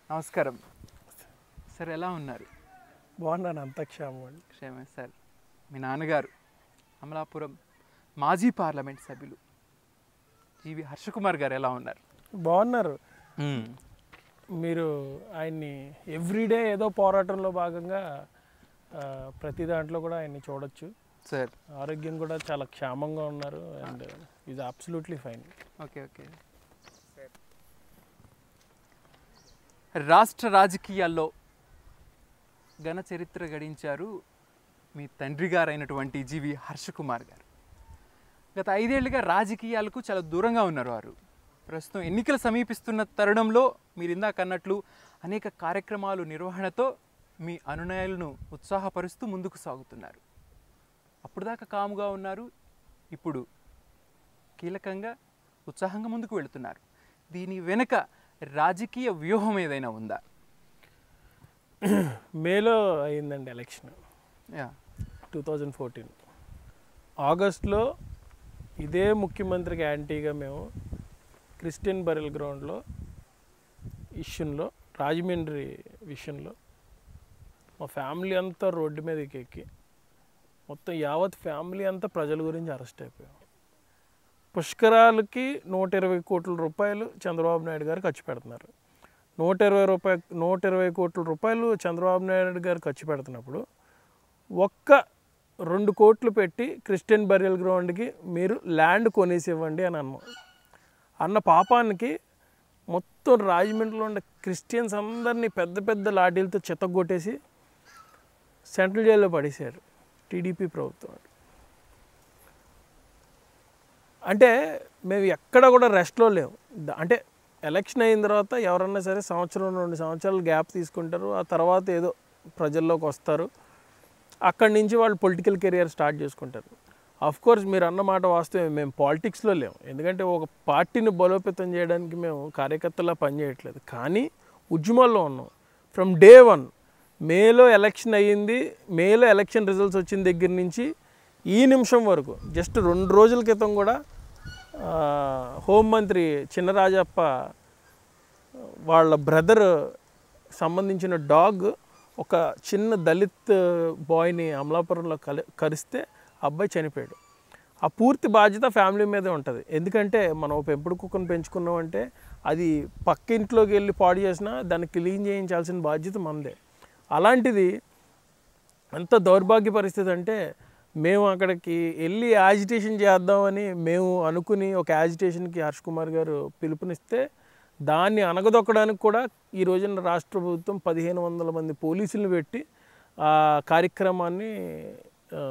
నమస్కారం సార్ ఎలా ఉన్నారు బాగున్నాను అంత క్షేమం అండి క్షేమే సార్ మీ నాన్నగారు అమలాపురం మాజీ పార్లమెంట్ సభ్యులు జీవి హర్షకుమార్ గారు ఎలా ఉన్నారు బాగున్నారు మీరు ఆయన్ని ఎవ్రీడే ఏదో పోరాటంలో భాగంగా ఆ, ప్రతి దాంట్లో కూడా ఆయన్ని చూడొచ్చు సార్ ఆరోగ్యం కూడా చాలా క్షేమంగా ఉన్నారు and is absolutely fine okay okay రాష్ట్ర రాజకీయాల్లో ఘన చరిత్ర గడించారు మీ తండ్రి గారైనటువంటి జీవి హర్షకుమార్ గారు గత ఐదేళ్లుగా రాజకీయాలకు చాలా దూరంగా ఉన్నారు వారు ప్రస్తుతం ఎన్నికలు సమీపిస్తున్న తరుణంలో మీరు ఇందాక అన్నట్లు అనేక కార్యక్రమాలు నిర్వహణతో మీ అనునయాలను ఉత్సాహపరుస్తూ ముందుకు సాగుతున్నారు అప్పుడు దాకా కాముగా ఉన్నారు ఇప్పుడు కీలకంగా ఉత్సాహంగా ముందుకు వెళుతున్నారు దీని వెనుక రాజకీయ వ్యూహం ఏదైనా ఉందా మేలో అయిందండి election yeah two thousand fourteen ఆగస్ట్లో ఇదే ముఖ్యమంత్రికి యాంటీగా మేము క్రిస్టియన్ బరెల్ గ్రౌండ్లో ఇష్యూలో రాజమండ్రి విషయంలో మా ఫ్యామిలీ అంతా రోడ్డు మీదకి ఎక్కి మొత్తం యావత్ ఫ్యామిలీ అంతా ప్రజల గురించి అరెస్ట్ అయిపోయాం పుష్కరాలకి నూట ఇరవై కోట్ల రూపాయలు చంద్రబాబు నాయుడు గారు ఖర్చు పెడుతున్నారు నూట ఇరవై రూపాయ నూట ఇరవై కోట్ల రూపాయలు చంద్రబాబు నాయుడు గారు ఖర్చు పెడుతున్నప్పుడు ఒక్క రెండు కోట్లు పెట్టి క్రిస్టియన్ బరియల్ గ్రౌండ్కి మీరు ల్యాండ్ కొనేసి ఇవ్వండి అని అన్నాం అన్న పాపానికి మొత్తం రాజమండ్రిలో ఉన్న క్రిస్టియన్స్ అందరినీ పెద్ద పెద్ద లాఠీలతో చెత్తగొట్టేసి సెంట్రల్ జైల్లో పడేశారు టీడీపీ ప్రభుత్వం అంటే మేము ఎక్కడ కూడా రెస్ట్లో లేవు ద- అంటే ఎలక్షన్ అయిన తర్వాత ఎవరన్నా సరే సంవత్సరం రెండు సంవత్సరాలు గ్యాప్ తీసుకుంటారు ఆ తర్వాత ఏదో ప్రజల్లోకి వస్తారు అక్కడి నుంచి వాళ్ళు పొలిటికల్ కెరియర్ స్టార్ట్ చేసుకుంటారు అఫ్ కోర్స్ మీరు అన్న మాట వాస్తవమే మేము పాలిటిక్స్లో లేము ఎందుకంటే ఒక పార్టీని బలోపేతం చేయడానికి మేము కార్యకర్తలా పనిచేయట్లేదు కానీ ఉద్యమాల్లో ఉన్నాం ఫ్రమ్ డే వన్ మేలో ఎలక్షన్ అయ్యింది మేలో ఎలక్షన్ రిజల్ట్స్ వచ్చిన దగ్గర నుంచి ఈ నిమిషం వరకు జస్ట్ రెండు రోజుల క్రితం కూడా ఆ, హోంమంత్రి చిన్నరాజప్ప వాళ్ళ బ్రదర్ సంబంధించిన డాగ్ ఒక చిన్న దళిత్ బాయ్ని అమలాపురంలో కలి కరిస్తే ఆ అబ్బాయి చనిపోయాడు ఆ పూర్తి బాధ్యత ఫ్యామిలీ మీదే ఉంటుంది ఎందుకంటే మనం ఒక పెంపుడు కుక్కను పెంచుకున్నామంటే అది పక్క ఇంట్లోకి వెళ్ళి పాడు చేసినా దాన్ని క్లీన్ చేయించాల్సిన బాధ్యత మనదే అలాంటిది ఎంత దౌర్భాగ్య పరిస్థితి అంటే మేము అక్కడికి వెళ్ళి యాజిటేషన్ చేద్దామని మేము అనుకుని ఒక యాజిటేషన్కి హర్ష్ కుమార్ గారు పిలుపునిస్తే దాన్ని అనగదొక్కడానికి కూడా ఈ రోజున రాష్ట్ర ప్రభుత్వం పదిహేను వందల మంది పోలీసులను పెట్టి ఆ కార్యక్రమాన్ని ఆ,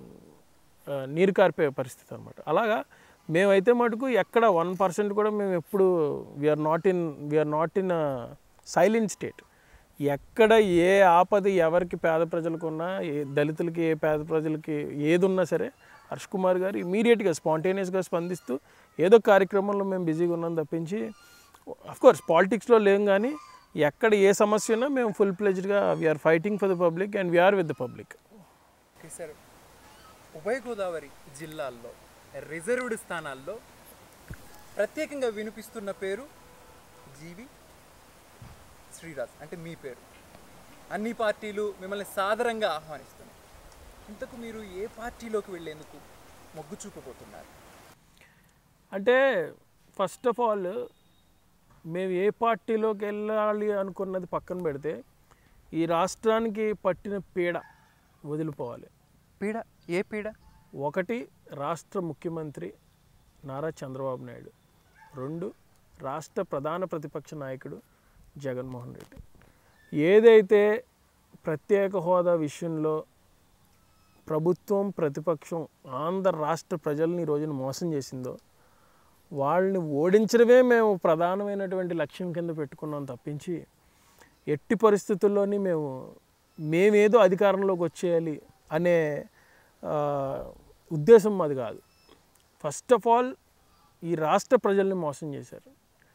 ఆ, నీరు కార్పే పరిస్థితి అనమాట అలాగా మేమైతే మటుకు ఎక్కడ వన్ పర్సెంట్ కూడా మేము ఎప్పుడు we're not in we're not in silent state ఎక్కడ ఏ ఆపద ఎవరికి పేద ప్రజలకు ఉన్నా ఏ దళితులకి ఏ పేద ప్రజలకి ఏది ఉన్నా సరే హర్ష్ కుమార్ గారు ఇమీడియట్గా స్పాంటేనియస్గా స్పందిస్తూ ఏదో కార్యక్రమంలో మేము బిజీగా ఉన్నాం తప్పించి కోర్స్ పాలిటిక్స్లో లేం కానీ ఎక్కడ ఏ సమస్య ఉన్నా మేము ఫుల్ ప్లెజ్డ్గా we're fighting for the public and we're with the public okay sir ఉభయ గోదావరి జిల్లాల్లో రిజర్వ్డ్ స్థానాల్లో ప్రత్యేకంగా వినిపిస్తున్న పేరు జీవి శ్రీరాజ్ అంటే మీ పేరు అన్ని పార్టీలు మిమ్మల్ని సాదరంగా ఆహ్వానిస్తున్నాయి ఇంతకు మీరు ఏ పార్టీలోకి వెళ్ళేందుకు మొగ్గు చూపబోతున్నారు అంటే ఫస్ట్ ఆఫ్ ఆల్ మేము ఏ పార్టీలోకి వెళ్ళాలి అనుకున్నది పక్కన పెడితే ఈ రాష్ట్రానికి పట్టిన పీడ వదిలిపోవాలి పీడ ఏ పీడ ఒకటి రాష్ట్ర ముఖ్యమంత్రి నారా చంద్రబాబు నాయుడు రెండు రాష్ట్ర ప్రధాన ప్రతిపక్ష నాయకుడు జగన్మోహన్ రెడ్డి ఏదైతే ప్రత్యేక హోదా విషయంలో ప్రభుత్వం ప్రతిపక్షం ఆంధ్ర రాష్ట్ర ప్రజల్ని ఈ రోజున మోసం చేసిందో వాళ్ళని ఓడించడమే మేము ప్రధానమైనటువంటి లక్ష్యం కింద పెట్టుకున్నాం తప్పించి ఎట్టి పరిస్థితుల్లోని మేము మేమేదో అధికారంలోకి వచ్చేయాలి అనే ఆ, ఉద్దేశం మాది కాదు ఫస్ట్ ఆఫ్ ఆల్ ఈ రాష్ట్ర ప్రజల్ని మోసం చేశారు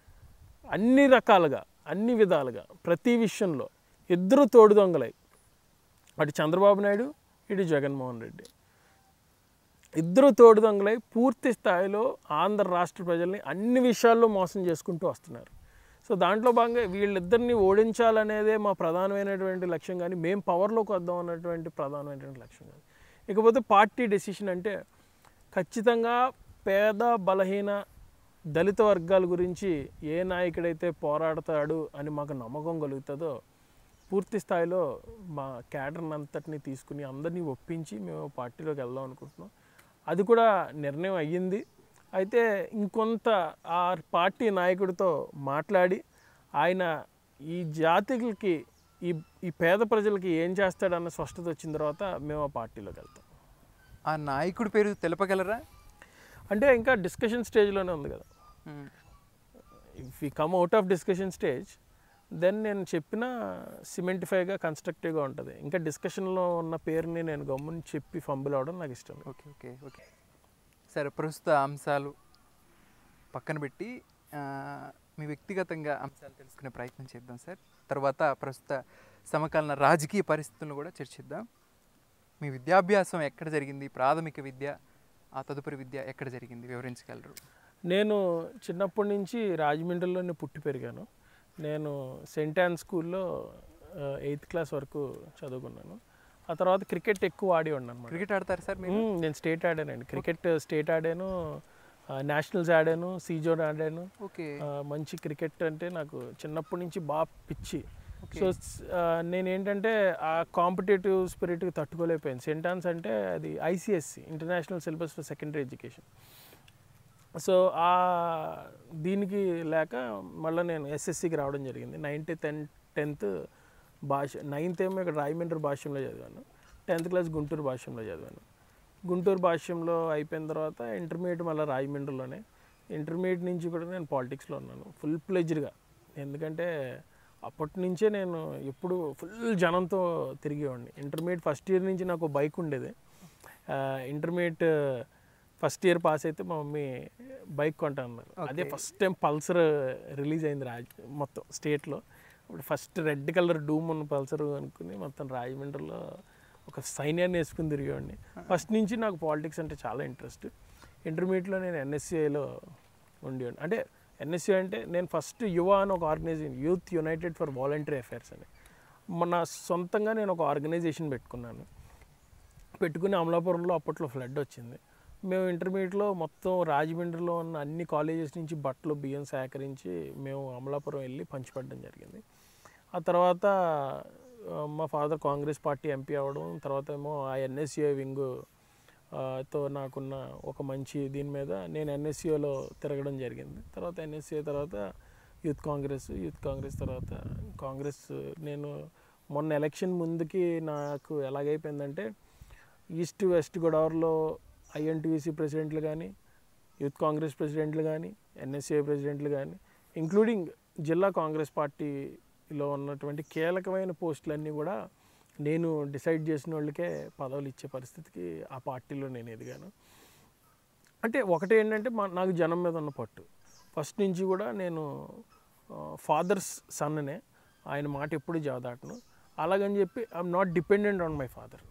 అన్ని రకాలుగా అన్ని విధాలుగా ప్రతి విషయంలో ఇద్దరు తోడు దొంగలై అటు చంద్రబాబు నాయుడు ఇటు జగన్మోహన్ రెడ్డి ఇద్దరు తోడు దొంగలై పూర్తి స్థాయిలో ఆంధ్ర రాష్ట్ర ప్రజల్ని అన్ని విషయాల్లో మోసం చేసుకుంటూ వస్తున్నారు సో దాంట్లో భాగంగా వీళ్ళిద్దరిని ఓడించాలనేదే మా ప్రధానమైనటువంటి లక్ష్యం కానీ మేము పవర్లోకి వద్దాం అన్నటువంటి ప్రధానమైనటువంటి లక్ష్యం కాదు ఇకపోతే పార్టీ డెసిషన్ అంటే ఖచ్చితంగా పేద బలహీన దళిత వర్గాల గురించి ఏ నాయకుడైతే పోరాడతాడు అని మాకు నమ్మకం కలుగుతుందో పూర్తి స్థాయిలో మా క్యాడర్ని అంతటిని తీసుకుని అందరినీ ఒప్పించి మేము పార్టీలోకి వెళ్దాం అనుకుంటున్నాం అది కూడా నిర్ణయం అయ్యింది అయితే ఇంకొంత ఆ పార్టీ నాయకుడితో మాట్లాడి ఆయన ఈ జాతికి ఈ ఈ పేద ప్రజలకి ఏం చేస్తాడన్న స్పష్టత వచ్చిన తర్వాత మేము ఆ పార్టీలోకి వెళ్తాం ఆ నాయకుడి పేరు తెలపగలరా అంటే ఇంకా డిస్కషన్ స్టేజ్లోనే ఉంది కదా ఇఫ్ ఈ come out of discussion stage then నేను చెప్పిన సిమెంటిఫైగా కన్స్ట్రక్టివ్గా ఉంటుంది ఇంకా డిస్కషన్లో ఉన్న పేరుని నేను గమ్ముని చెప్పి ఫంబుల్ అవడం నాకు ఇష్టం లేదు. ఓకే ఓకే ఓకే సరే ప్రస్తుత అంశాలు పక్కన పెట్టి ఆ, మీ వ్యక్తిగతంగా అంశాలు తెలుసుకునే ప్రయత్నం చేద్దాం సార్ తర్వాత ప్రస్తుత సమకాలీన రాజకీయ పరిస్థితులను కూడా చర్చిద్దాం మీ విద్యాభ్యాసం ఎక్కడ జరిగింది ప్రాథమిక విద్య ఆ తదుపరి విద్య ఎక్కడ జరిగింది వివరించగలరు నేను చిన్నప్పటి నుంచి రాజమండ్రిలోనే పుట్టి పెరిగాను నేను సెయింట్ యాన్ స్కూల్లో ఎయిత్ క్లాస్ వరకు చదువుకున్నాను ఆ తర్వాత క్రికెట్ ఎక్కువ ఆడి ఉన్నాను క్రికెట్ ఆడతారు సార్ మీరు మ్మ్, నేను స్టేట్ ఆడానండి క్రికెట్ స్టేట్ ఆడాను నేషనల్స్ ఆడాను సీజోన్ ఆడాను ఓకే ఆ, మంచి క్రికెట్ అంటే నాకు చిన్నప్పటి నుంచి బాగా పిచ్చి Okay. సో నేనేంటంటే ఆ కాంపిటేటివ్ స్పిరిట్కి తట్టుకోలేకపోయాను సెంటాన్స్ అంటే అది ICSE international syllabus for secondary education so ఆ దీనికి లేక మళ్ళీ నేను ఎస్ఎస్సికి రావడం జరిగింది నైన్త్ టెన్ టెన్త్ భాష నైన్త్ ఏమో ఇక్కడ రాయమండ్రి భాష్యంలో చదివాను టెన్త్ క్లాస్ గుంటూరు భాష్యంలో చదివాను గుంటూరు భాష్యంలో అయిపోయిన తర్వాత ఇంటర్మీడియట్ మళ్ళీ రాయమండ్రిలోనే ఇంటర్మీడియట్ నుంచి కూడా నేను పాలిటిక్స్లో ఉన్నాను ఫుల్ ప్లెజ్డ్గా ఎందుకంటే అప్పటి నుంచే నేను ఎప్పుడు ఫుల్ జనంతో తిరిగేవాడిని ఇంటర్మీడియట్ ఫస్ట్ ఇయర్ నుంచి నాకు బైక్ ఉండేది ఇంటర్మీడియట్ ఫస్ట్ ఇయర్ పాస్ అయితే మా మమ్మీ బైక్ కొంటా అన్నారు అదే Okay. First time Pulsar release అయింది రాజ్ మొత్తం స్టేట్లో ఇప్పుడు ఫస్ట్ రెడ్ కలర్ డూమ్ ఉన్న పల్సర్ అనుకుని మొత్తం రాజమండ్రిలో ఒక సైన్యాన్ని వేసుకుని తిరిగేవాడిని ఫస్ట్ నుంచి నాకు పాలిటిక్స్ అంటే చాలా ఇంట్రెస్ట్ ఇంటర్మీడియట్లో నేను ఎన్ఎస్సిఐలో ఉండేవాడిని అంటే ఎన్ఎస్సి అంటే నేను ఫస్ట్ యువ అని ఒక organisation youth united for voluntary affairs అని మన సొంతంగా నేను ఒక ఆర్గనైజేషన్ పెట్టుకున్నాను పెట్టుకుని అమలాపురంలో అప్పట్లో ఫ్లడ్ వచ్చింది మేము ఇంటర్మీడియట్లో మొత్తం రాజమండ్రిలో ఉన్న అన్ని కాలేజెస్ నుంచి బట్టలు బియ్యం సేకరించి మేము అమలాపురం వెళ్ళి పంచిపెట్టడం జరిగింది ఆ తర్వాత ఆ, మా ఫాదర్ కాంగ్రెస్ పార్టీ ఎంపీ అవ్వడం తర్వాత ఏమో ఆ ఎన్ఎస్సిఐ వింగ్ ఆ, తో నాకున్న ఒక మంచి దీని మీద నేను ఎన్ఎస్సిఓలో తిరగడం జరిగింది తర్వాత ఎన్ఎస్సిఐ తర్వాత యూత్ కాంగ్రెస్ యూత్ కాంగ్రెస్ తర్వాత కాంగ్రెస్ నేను మొన్న ఎలక్షన్ ముందుకి నాకు ఎలాగైపోయిందంటే ఈస్ట్ వెస్ట్ గోదావరిలో ఐఎన్టీయూసీ ప్రెసిడెంట్లు కానీ యూత్ కాంగ్రెస్ ప్రెసిడెంట్లు కానీ ఎన్ఎస్ఏ ప్రెసిడెంట్లు కానీ ఇంక్లూడింగ్ జిల్లా కాంగ్రెస్ పార్టీలో ఉన్నటువంటి కీలకమైన పోస్టులన్నీ కూడా నేను డిసైడ్ చేసిన వాళ్ళకే పదవులు ఇచ్చే పరిస్థితికి ఆ పార్టీలో నేను ఎదిగాను అంటే ఒకటి ఏంటంటే మా నాకు జనం మీద ఉన్న పట్టు ఫస్ట్ నుంచి కూడా నేను ఫాదర్స్ సన్నే ఆయన మాట ఎప్పుడు జవదాటను అలాగని చెప్పి I'm not dependent on my father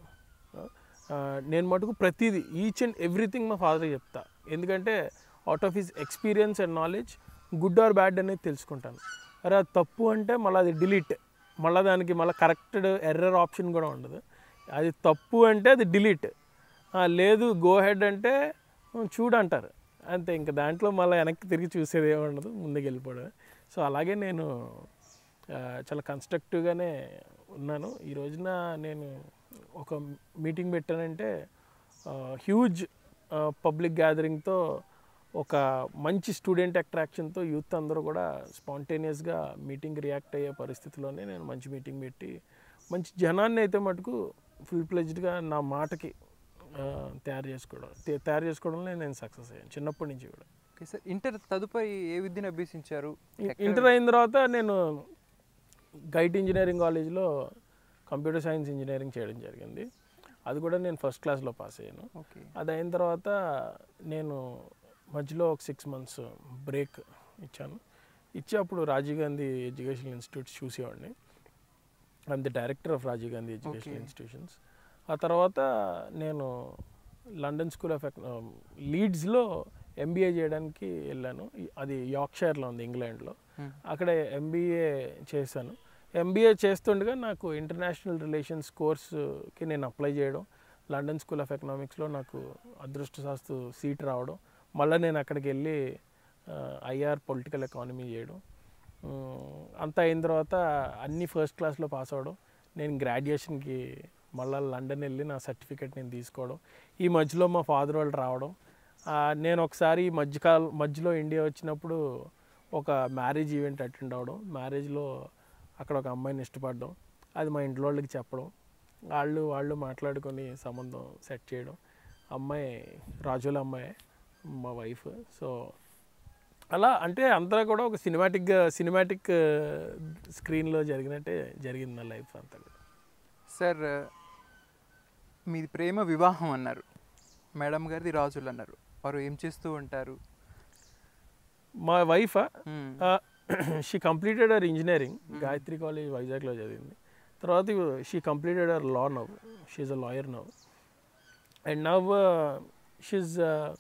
నేను మటుకు ప్రతిదీ ఈచ్ అండ్ ఎవ్రీథింగ్ మా ఫాదర్ చెప్తా ఎందుకంటే out of his experience and knowledge good or bad అనేది తెలుసుకుంటాను అరే అది తప్పు అంటే మళ్ళీ అది డిలీట్ మళ్ళీ దానికి మళ్ళీ కరెక్టెడ్ ఎర్రర్ ఆప్షన్ కూడా ఉండదు అది తప్పు అంటే అది డిలీట్ లేదు గో హెడ్ అంటే "ఉం, చూడు అంటారు అంతే ఇంకా దాంట్లో మళ్ళీ వెనక్కి తిరిగి చూసేది ఏమి ఉండదు ముందుకు వెళ్ళిపోవడం సో అలాగే నేను ఆ, చాలా కన్స్ట్రక్టివ్గానే ఉన్నాను ఈ రోజున నేను ఒక మీటింగ్ పెట్టానంటే హ్యూజ్ పబ్లిక్ గ్యాదరింగ్తో ఒక మంచి స్టూడెంట్ అట్రాక్షన్తో యూత్ అందరూ కూడా స్పాంటేనియస్గా మీటింగ్ రియాక్ట్ అయ్యే పరిస్థితిలోనే నేను మంచి మీటింగ్ పెట్టి మంచి జనాన్ని అయితే మటుకు ఫుల్ ప్లెజ్డ్గా నా మాటకి ఆ, తయారు చేసుకోవడం తే- తయారు చేసుకోవడంలో నేను సక్సెస్ అయ్యాను చిన్నప్పటి నుంచి కూడా ఓకే సార్ ఇంటర్ తదుపరి ఏ విద్యను అభ్యసించారు ఇ- ఇంటర్ అయిన తర్వాత నేను గైట్ ఇంజనీరింగ్ కాలేజ్లో కంప్యూటర్ సైన్స్ ఇంజనీరింగ్ చేయడం జరిగింది అది కూడా నేను ఫస్ట్ క్లాస్లో పాస్ అయ్యాను ఓకే అది అయిన తర్వాత నేను మధ్యలో ఒక సిక్స్ మంత్స్ బ్రేక్ ఇచ్చాను ఇచ్చి అప్పుడు రాజీవ్ గాంధీ ఎడ్యుకేషన్ ఇన్స్టిట్యూట్స్ చూసేవాడిని I'm the director of Rajiv Gandhi education Okay. Institutions ఆ తర్వాత నేను లండన్ స్కూల్ ఆఫ్ లీడ్స్లో ఎంబీఏ చేయడానికి వెళ్ళాను ఈ- అది యార్క్షైర్లో ఉంది ఇంగ్లాండ్లో Hmm. అక్కడే ఎంబీఏ చేశాను ఎంబీఏ చేస్తుండగా నాకు ఇంటర్నేషనల్ రిలేషన్స్ కోర్సుకి నేను అప్లై చేయడం లండన్ స్కూల్ ఆఫ్ ఎకనామిక్స్లో నాకు అదృష్టశాస్తు సీట్ రావడం మళ్ళీ నేను అక్కడికి వెళ్ళి ఐఆర్ పొలిటికల్ ఎకానమీ చేయడం ఉమ్, అంతా అయిన తర్వాత అన్ని ఫస్ట్ క్లాస్లో పాస్ అవ్వడం నేను గ్రాడ్యుయేషన్కి మళ్ళీ లండన్ వెళ్ళి నా సర్టిఫికేట్ నేను తీసుకోవడం ఈ మధ్యలో మా ఫాదర్ వాళ్ళు రావడం ఆ, నేను ఒకసారి ఈ మధ్యకాల మధ్యలో ఇండియా వచ్చినప్పుడు ఒక మ్యారేజ్ ఈవెంట్ అటెండ్ అవ్వడం మ్యారేజ్లో అక్కడ ఒక అమ్మాయిని ఇష్టపడడం అది మా ఇంట్లో వాళ్ళకి చెప్పడం వాళ్ళు వాళ్ళు మాట్లాడుకొని సంబంధం సెట్ చేయడం అమ్మాయి రాజుల అమ్మాయి మా వైఫ్ సో అలా అంటే అంతా కూడా ఒక సినిమాటిక్గా సినిమాటిక్ స్క్రీన్లో జరిగినట్టే జరిగింది నా లైఫ్ అంతా కూడా సార్ మీది ప్రేమ వివాహం అన్నారు మేడం గారిది రాజులు అన్నారు వారు ఏం చేస్తూ ఉంటారు మా wife hmm. She completed our engineering Gayatri college వైజాగ్లో చదివింది తర్వాత she completed our law now she a lawyer now and now she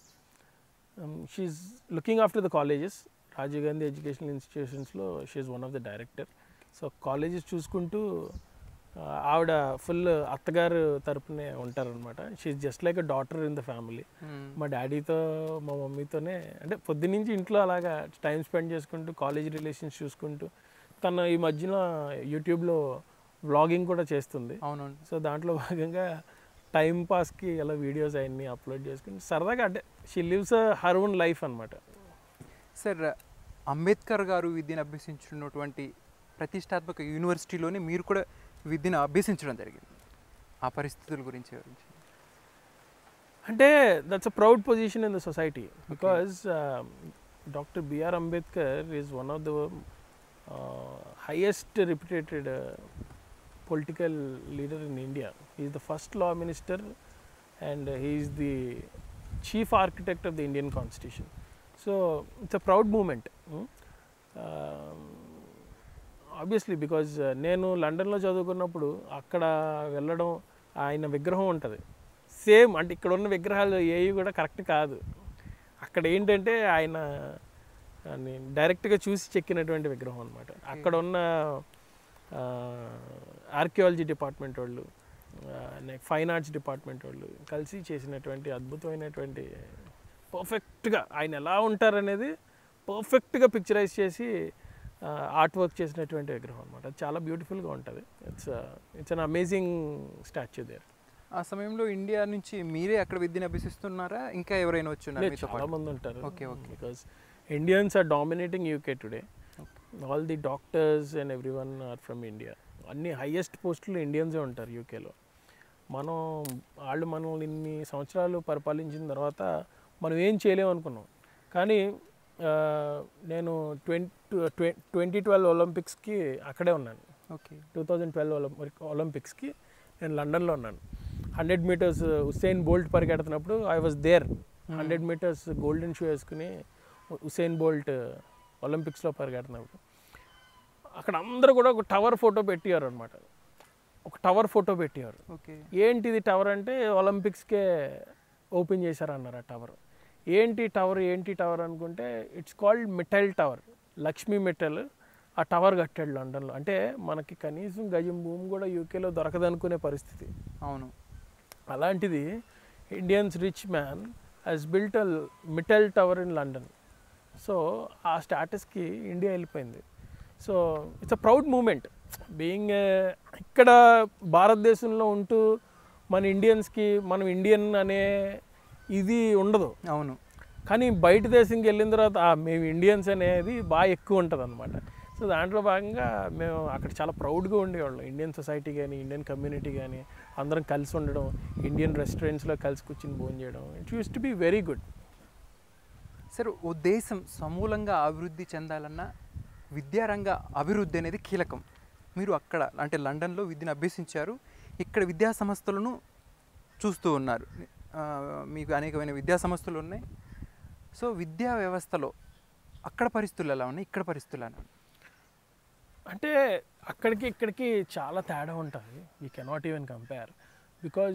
she looking after the colleges Rajiv Gandhi educational ఇన్స్టిట్యూషన్స్లో she one of the director so colleges చూసుకుంటూ ఆ, ఆవిడ full అత్తగారు తరపునే ఉంటారనమాట she just like a daughter in the family hmm. మా డాడీతో మా మమ్మీతోనే అంటే పొద్దునుంచి ఇంట్లో అలాగా టైం స్పెండ్ చేసుకుంటూ కాలేజ్ రిలేషన్స్ చూసుకుంటూ తను ఈ మధ్యన యూట్యూబ్లో వ్లాగింగ్ కూడా చేస్తుంది అవునండి సో దాంట్లో భాగంగా టైం పాస్కి అలా వీడియోస్ అవన్నీ అప్లోడ్ చేసుకుని సరదాగా అంటే she lives her own life అనమాట సార్ అంబేద్కర్ గారు విద్యను అభ్యసించినటువంటి ప్రతిష్టాత్మక యూనివర్సిటీలోనే మీరు కూడా విద్యను అభ్యసించడం జరిగింది ఆ పరిస్థితుల గురించి వివరించి అంటే that's a proud position in the society because doctor BR Ambedkar is one of the highest reputed political leader in India is the first law minister and he's the chief architect of the Indian constitution so it's a proud moment obviously because నేను లండన్లో చదువుకున్నప్పుడు అక్కడ వెళ్ళడం ఆయన విగ్రహం ఉంటుంది same అంటే ఇక్కడ ఉన్న విగ్రహాలు ఏవి కూడా కరెక్ట్ కాదు అక్కడ ఏంటంటే ఆయన డైరెక్ట్గా చూసి చెక్కినటువంటి విగ్రహం అనమాట అక్కడ ఉన్న ఆర్కియాలజీ డిపార్ట్మెంట్ వాళ్ళు ఫైన్ ఆర్ట్స్ డిపార్ట్మెంట్ వాళ్ళు కలిసి చేసినటువంటి అద్భుతమైనటువంటి పర్ఫెక్ట్గా ఆయన ఎలా ఉంటారనేది పర్ఫెక్ట్గా పిక్చరైజ్ చేసి ఆర్ట్ వర్క్ చేసినటువంటి విగ్రహం అనమాట అది చాలా బ్యూటిఫుల్గా ఉంటుంది it's it's an amazing statue there ఆ సమయంలో ఇండియా నుంచి మీరే అక్కడ విద్యను అభ్యసిస్తున్నారా ఇంకా ఎవరైనా వచ్చున్నారు మీతో చాలా పాటు మంది ఉంటారు Okay, okay. Because Indians are dominating UK today all the doctors and everyone are from India అన్ని హైయెస్ట్ పోస్టులు ఇండియన్సే ఉంటారు యూకేలో మనం వాళ్ళు మనం ఇన్ని సంవత్సరాలు పరిపాలించిన తర్వాత మనం ఏం చేయలేము అనుకున్నాం కానీ ఆ, నేను ట్వంటీ ట్వంటీ ట్వెల్వ్ ఒలింపిక్స్కి అక్కడే ఉన్నాను ఓకే టూ థౌజండ్ ట్వెల్వ్ ఒలింపిక్స్కి నేను లండన్లో ఉన్నాను హండ్రెడ్ మీటర్స్ హుసేన్ బోల్ట్ పరిగెడుతున్నప్పుడు I was there hundred metres golden shoe వేసుకుని హుసేన్ బోల్ట్ ఒలింపిక్స్లో పరిగెడుతున్నప్పుడు అక్కడ అందరూ కూడా ఒక టవర్ ఫోటో పెట్టారు అనమాట ఒక టవర్ ఫోటో పెట్టారు ఓకే ఏంటిది టవర్ అంటే ఒలింపిక్స్కే ఓపెన్ చేశారన్నారు ఆ టవర్ ఏంటి టవర్ ఏంటి టవర్ అనుకుంటే it's called Mittal tower Lakshmi Mittal ఆ టవర్ కట్టాడు లండన్లో అంటే మనకి కనీసం గజం భూమి కూడా యూకేలో దొరకదనుకునే పరిస్థితి అవును అలాంటిది Indians rich man he's built a Mittal tower in London so ఆ స్టాటస్కి ఇండియా వెళ్ళిపోయింది so it's a proud moment being ఇక్కడ భారతదేశంలో ఉంటూ మన ఇండియన్స్కి మనం ఇండియన్ అనే ఇది ఉండదు అవును కానీ బయట దేశంకి వెళ్ళిన తర్వాత "ఆ, మేము ఇండియన్స్ అనేది బాగా ఎక్కువ ఉంటుంది అనమాట సో దాంట్లో భాగంగా మేము అక్కడ చాలా ప్రౌడ్గా ఉండేవాళ్ళం ఇండియన్ సొసైటీ కానీ ఇండియన్ కమ్యూనిటీ కానీ అందరం కలిసి ఉండడం ఇండియన్ రెస్టారెంట్స్లో కలిసి కూర్చుని భోజనం చేయడం it use to be very good sir ఓ దేశం సమూలంగా అభివృద్ధి చెందాలన్నా విద్యారంగ అభివృద్ధి అనేది కీలకం మీరు అక్కడ అంటే లండన్లో విద్యను అభ్యసించారు ఇక్కడ విద్యా సంస్థలను చూస్తూ ఉన్నారు ఆ, మీకు అనేకమైన విద్యా సంస్థలు ఉన్నాయి సో విద్యా వ్యవస్థలో అక్కడ పరిస్థితులు ఎలా ఉన్నాయి ఇక్కడ పరిస్థితులు ఎలా ఉన్నాయి అంటే అక్కడికి ఇక్కడికి చాలా తేడా ఉంటుంది we cannot even compare because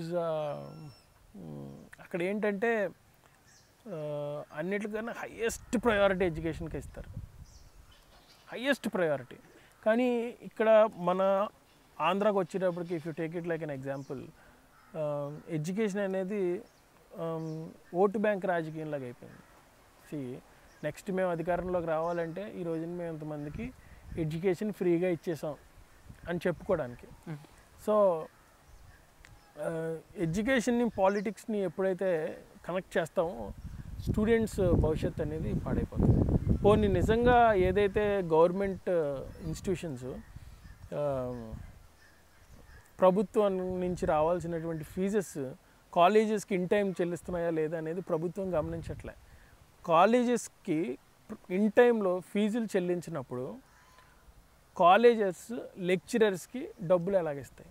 అక్కడ ఏంటంటే uh, అన్నిటికన్నా హైయెస్ట్ ప్రయారిటీ ఎడ్యుకేషన్కి ఇస్తారు హయ్యెస్ట్ ప్రయారిటీ కానీ ఇక్కడ మన ఆంధ్రాకి వచ్చేటప్పటికి if you take it like an example education అనేది um, ఓటు బ్యాంక్ రాజకీయంలాగా అయిపోయింది సి నెక్స్ట్ మేము అధికారంలోకి రావాలంటే ఈ రోజున మేము ఇంతమందికి ఎడ్యుకేషన్ ఫ్రీగా ఇచ్చేసాం అని చెప్పుకోవడానికి Mm. సో ఎడ్యుకేషన్ని పాలిటిక్స్ని ఎప్పుడైతే కనెక్ట్ చేస్తామో స్టూడెంట్స్ భవిష్యత్ అనేది పాడైపోతుంది పోనీ నిజంగా ఏదైతే గవర్నమెంట్ ఇన్స్టిట్యూషన్స్ ప్రభుత్వం నుంచి రావాల్సినటువంటి ఫీజెస్ కాలేజెస్కి ఇన్ టైం చెల్లిస్తున్నాయా లేదా అనేది ప్రభుత్వం గమనించట్లే కాలేజెస్కి ఇన్ టైంలో ఫీజులు చెల్లించినప్పుడు కాలేజెస్ లెక్చరర్స్కి డబ్బులు ఎలాగిస్తాయి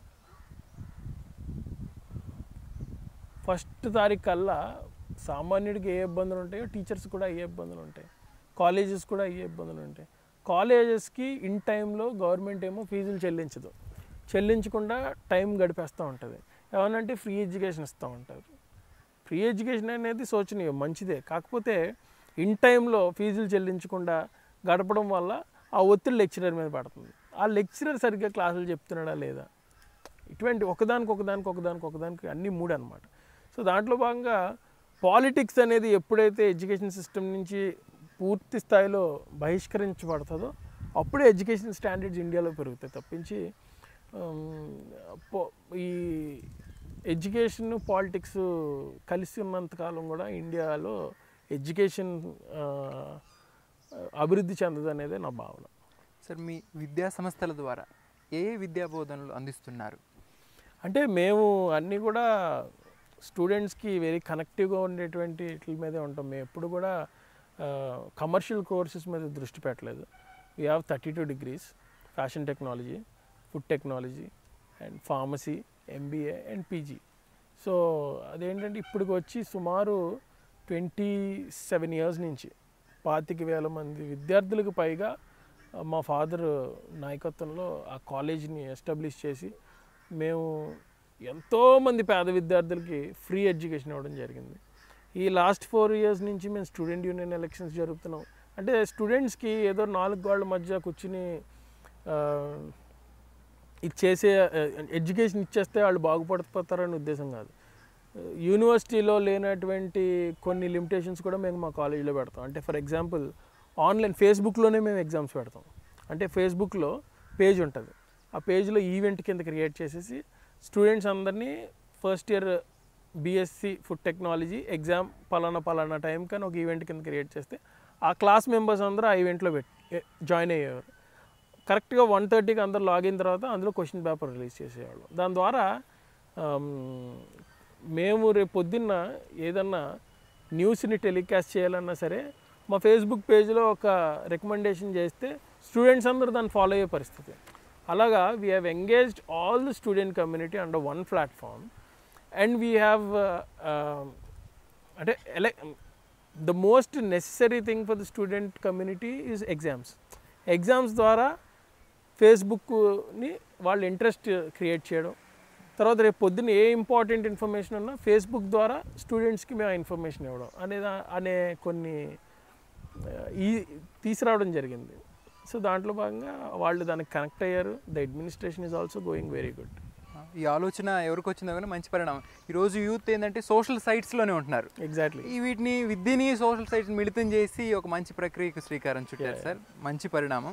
ఫస్ట్ తారీఖు కల్లా సామాన్యుడికి ఏ ఇబ్బందులు ఉంటాయో టీచర్స్ కూడా ఏ ఇబ్బందులు ఉంటాయి కాలేజెస్ కూడా ఏ ఇబ్బందులు ఉంటాయి కాలేజెస్కి ఇన్ టైంలో గవర్నమెంట్ ఏమో ఫీజులు చెల్లించదు చెల్లించకుండా టైం గడిపేస్తూ ఉంటుంది ఏమనంటే ఫ్రీ ఎడ్యుకేషన్ ఇస్తూ ఉంటారు ఫ్రీ ఎడ్యుకేషన్ అనేది శోచనీయం మంచిదే కాకపోతే ఇన్ టైంలో ఫీజులు చెల్లించకుండా గడపడం వల్ల ఆ ఒత్తిడి లెక్చరర్ మీద పడుతుంది ఆ లెక్చరర్ సరిగ్గా క్లాసులు చెప్తున్నాడా లేదా ఇటువంటి ఒకదానికి ఒకదానికి ఒకదానికి ఒకదానికి అన్ని మూడు అనమాట సో దాంట్లో భాగంగా పాలిటిక్స్ అనేది ఎప్పుడైతే ఎడ్యుకేషన్ సిస్టమ్ నుంచి పూర్తి స్థాయిలో బహిష్కరించబడుతుందో అప్పుడే ఎడ్యుకేషన్ స్టాండర్డ్స్ ఇండియాలో పెరుగుతాయి తప్పించి ఉమ్, పో- ఈ ఎడ్యుకేషన్ పాలిటిక్స్ కలిసి ఉన్నంతకాలం కూడా ఇండియాలో ఎడ్యుకేషన్ ఆ, అభివృద్ధి చెందదు అనేది నా భావన సార్ మీ విద్యా సంస్థల ద్వారా ఏ ఏ విద్యా బోధనలు అందిస్తున్నారు అంటే మేము అన్నీ కూడా స్టూడెంట్స్కి వెరీ కనెక్టివ్గా ఉండేటువంటి వీటి మీదే ఉంటాం మేము ఎప్పుడు కూడా కమర్షియల్ కోర్సెస్ మీద దృష్టి పెట్టలేదు we have thirty two degrees fashion technology food technology and pharmacy MBA and PG so అదేంటంటే ఇప్పటికి వచ్చి సుమారు ట్వంటీ సెవెన్ ఇయర్స్ నుంచి పాతిక వేల మంది విద్యార్థులకు పైగా ఆ, మా ఫాదర్ నాయకత్వంలో ఆ కాలేజీని ఎస్టాబ్లిష్ చేసి మేము ఎంతోమంది పేద విద్యార్థులకి ఫ్రీ ఎడ్యుకేషన్ ఇవ్వడం జరిగింది ఈ లాస్ట్ ఫోర్ ఇయర్స్ నుంచి మేము స్టూడెంట్ యూనియన్ ఎలక్షన్స్ జరుపుతున్నాం అంటే స్టూడెంట్స్కి ఏదో నాలుగు గోళ్ల మధ్య కూర్చుని ఆ, ఇది చేసే ఎడ్యుకేషన్ ఇచ్చేస్తే వాళ్ళు బాగుపడిపోతారనే ఉద్దేశం కాదు యూనివర్సిటీలో లేనటువంటి కొన్ని లిమిటేషన్స్ కూడా మేము మా కాలేజీలో పెడతాం అంటే ఫర్ ఎగ్జాంపుల్ ఆన్లైన్ ఫేస్బుక్లోనే మేము ఎగ్జామ్స్ పెడతాం అంటే ఫేస్బుక్లో పేజ్ ఉంటుంది ఆ పేజ్లో ఈవెంట్ కింద క్రియేట్ చేసేసి స్టూడెంట్స్ అందరినీ first year BSc food technology exam పలానా పలానా టైం కానీ ఒక ఈవెంట్ కింద క్రియేట్ చేస్తే ఆ క్లాస్ మెంబర్స్ అందరూ ఆ ఈవెంట్లో పెట్టి జాయిన్ అయ్యేవారు కరెక్ట్గా వన్ థర్టీకి అందరు లాగిన్ తర్వాత అందులో క్వశ్చన్ పేపర్ రిలీజ్ చేసేవాళ్ళం దాని ద్వారా ఆమ్, మేము రేపు పొద్దున్న ఏదన్నా న్యూస్ని టెలికాస్ట్ చేయాలన్నా సరే మా ఫేస్బుక్ పేజ్లో ఒక రికమెండేషన్ చేస్తే స్టూడెంట్స్ అందరూ దాన్ని ఫాలో అయ్యే పరిస్థితి అలాగా we have engaged all the student community under one platform and we have అంటే ఎలె the most necessary thing for the student community is exams exams ద్వారా ఫేస్బుక్ని వాళ్ళ ఇంట్రెస్ట్ క్రియేట్ చేయడం తర్వాత రేపు పొద్దున్న ఏ ఇంపార్టెంట్ ఇన్ఫర్మేషన్ ఉన్నా ఫేస్బుక్ ద్వారా స్టూడెంట్స్కి మేము ఆ ఇన్ఫర్మేషన్ ఇవ్వడం అనేది అనే కొన్ని ఆ, ఈ తీసుకురావడం జరిగింది సో దాంట్లో భాగంగా వాళ్ళు దానికి కనెక్ట్ అయ్యారు the administration is also going very good ఈ ఆలోచన ఎవరికి వచ్చిందో కానీ మంచి పరిణామం ఈరోజు యూత్ ఏంటంటే సోషల్ సైట్స్లోనే ఉంటున్నారు ఎగ్జాక్ట్లీ ఈ వీటిని విద్యని సోషల్ సైట్స్ మిళితం చేసి ఒక మంచి ప్రక్రియకు శ్రీకారం చుట్టారు Yeah, సార్ మంచి పరిణామం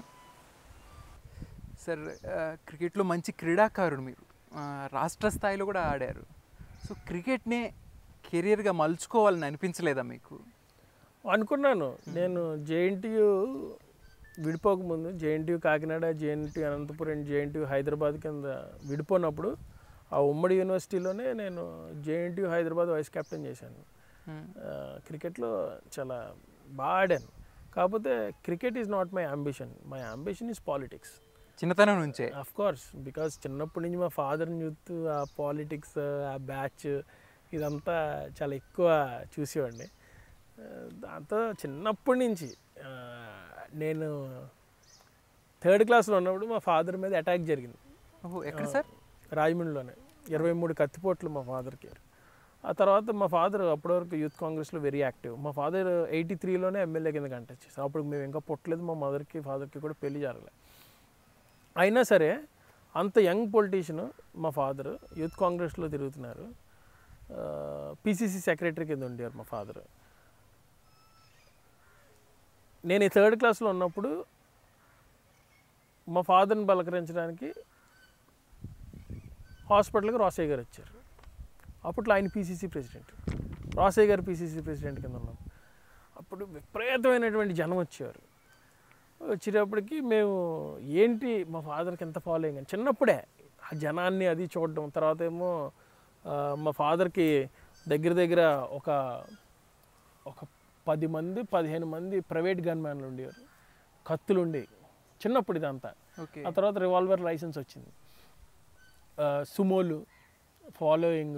సార్ ఆ, క్రికెట్లో మంచి క్రీడాకారుడు మీరు ఆ, రాష్ట్ర స్థాయిలో కూడా ఆడారు సో క్రికెట్నే కెరియర్గా మలుచుకోవాలని అనిపించలేదా మీకు అనుకున్నాను నేను జేఎన్టీయు విడిపోకముందు JNTU Kakinada JNTU Anantapur JNTU Hyderabad కింద విడిపోయినప్పుడు ఆ ఉమ్మడి యూనివర్సిటీలోనే నేను జేఎన్టీయు హైదరాబాద్ వైస్ కెప్టెన్ చేశాను Hmm. ఆ, క్రికెట్లో చాలా బాగా ఆడాను కాకపోతే cricket is not my ambition my ambition is politics చిన్నతనం నుంచే అఫ్ కోర్స్ బికాస్ చిన్నప్పటి నుంచి మా ఫాదర్ని చూస్తూ ఆ పాలిటిక్స్ ఆ బ్యాచ్ ఇదంతా చాలా ఎక్కువ చూసేవాడిని ఆ, దాంతో చిన్నప్పటి నుంచి ఆ, నేను థర్డ్ క్లాస్లో ఉన్నప్పుడు మా ఫాదర్ మీద అటాక్ జరిగింది ఓహో ఎక్కడ సార్ రాజమండ్రిలోనే ఇరవై మూడు కత్తిపోట్లు మా ఫాదర్కి ఆ తర్వాత మా ఫాదర్ అప్పటివరకు యూత్ కాంగ్రెస్లో వెరీ యాక్టివ్ మా ఫాదర్ ఎయిటీ త్రీలోనే ఎమ్మెల్యే కింద కంటెస్ట్ చేశారు అప్పుడు మేము ఇంకా పుట్టలేదు మా మదర్కి ఫాదర్కి కూడా పెళ్లి జరగలేదు అయినా సరే అంత యంగ్ పొలిటీషియన్ మా ఫాదర్ యూత్ కాంగ్రెస్లో తిరుగుతున్నారు పిసిసి సెక్రటరీ కింద ఉండేవారు మా ఫాదర్ నేను ఈ థర్డ్ క్లాస్లో ఉన్నప్పుడు మా ఫాదర్ని పలకరించడానికి హాస్పిటల్కి రాసయ్య గారు వచ్చారు అప్పట్లో ఆయన పీసీసీ ప్రెసిడెంట్ రాసయ్య గారు పీసీసీ ప్రెసిడెంట్ కింద ఉన్నాం అప్పుడు విపరీతమైనటువంటి జనం వచ్చేవారు వచ్చేటప్పటికి మేము ఏంటి మా ఫాదర్కి ఎంత ఫాలోయింగ్ అని చిన్నప్పుడే ఆ జనాన్ని అది చూడడం తర్వాత ఏమో ఆ, మా ఫాదర్కి దగ్గర దగ్గర ఒక ఒక పది మంది పదిహేను మంది ప్రైవేట్ గన్మ్యాన్లు ఉండేవారు కత్తులు ఉండేవి చిన్నప్పుడు ఇదంతా ఓకే ఆ తర్వాత రివాల్వర్ లైసెన్స్ వచ్చింది ఆ, సుమోలు ఫాలోయింగ్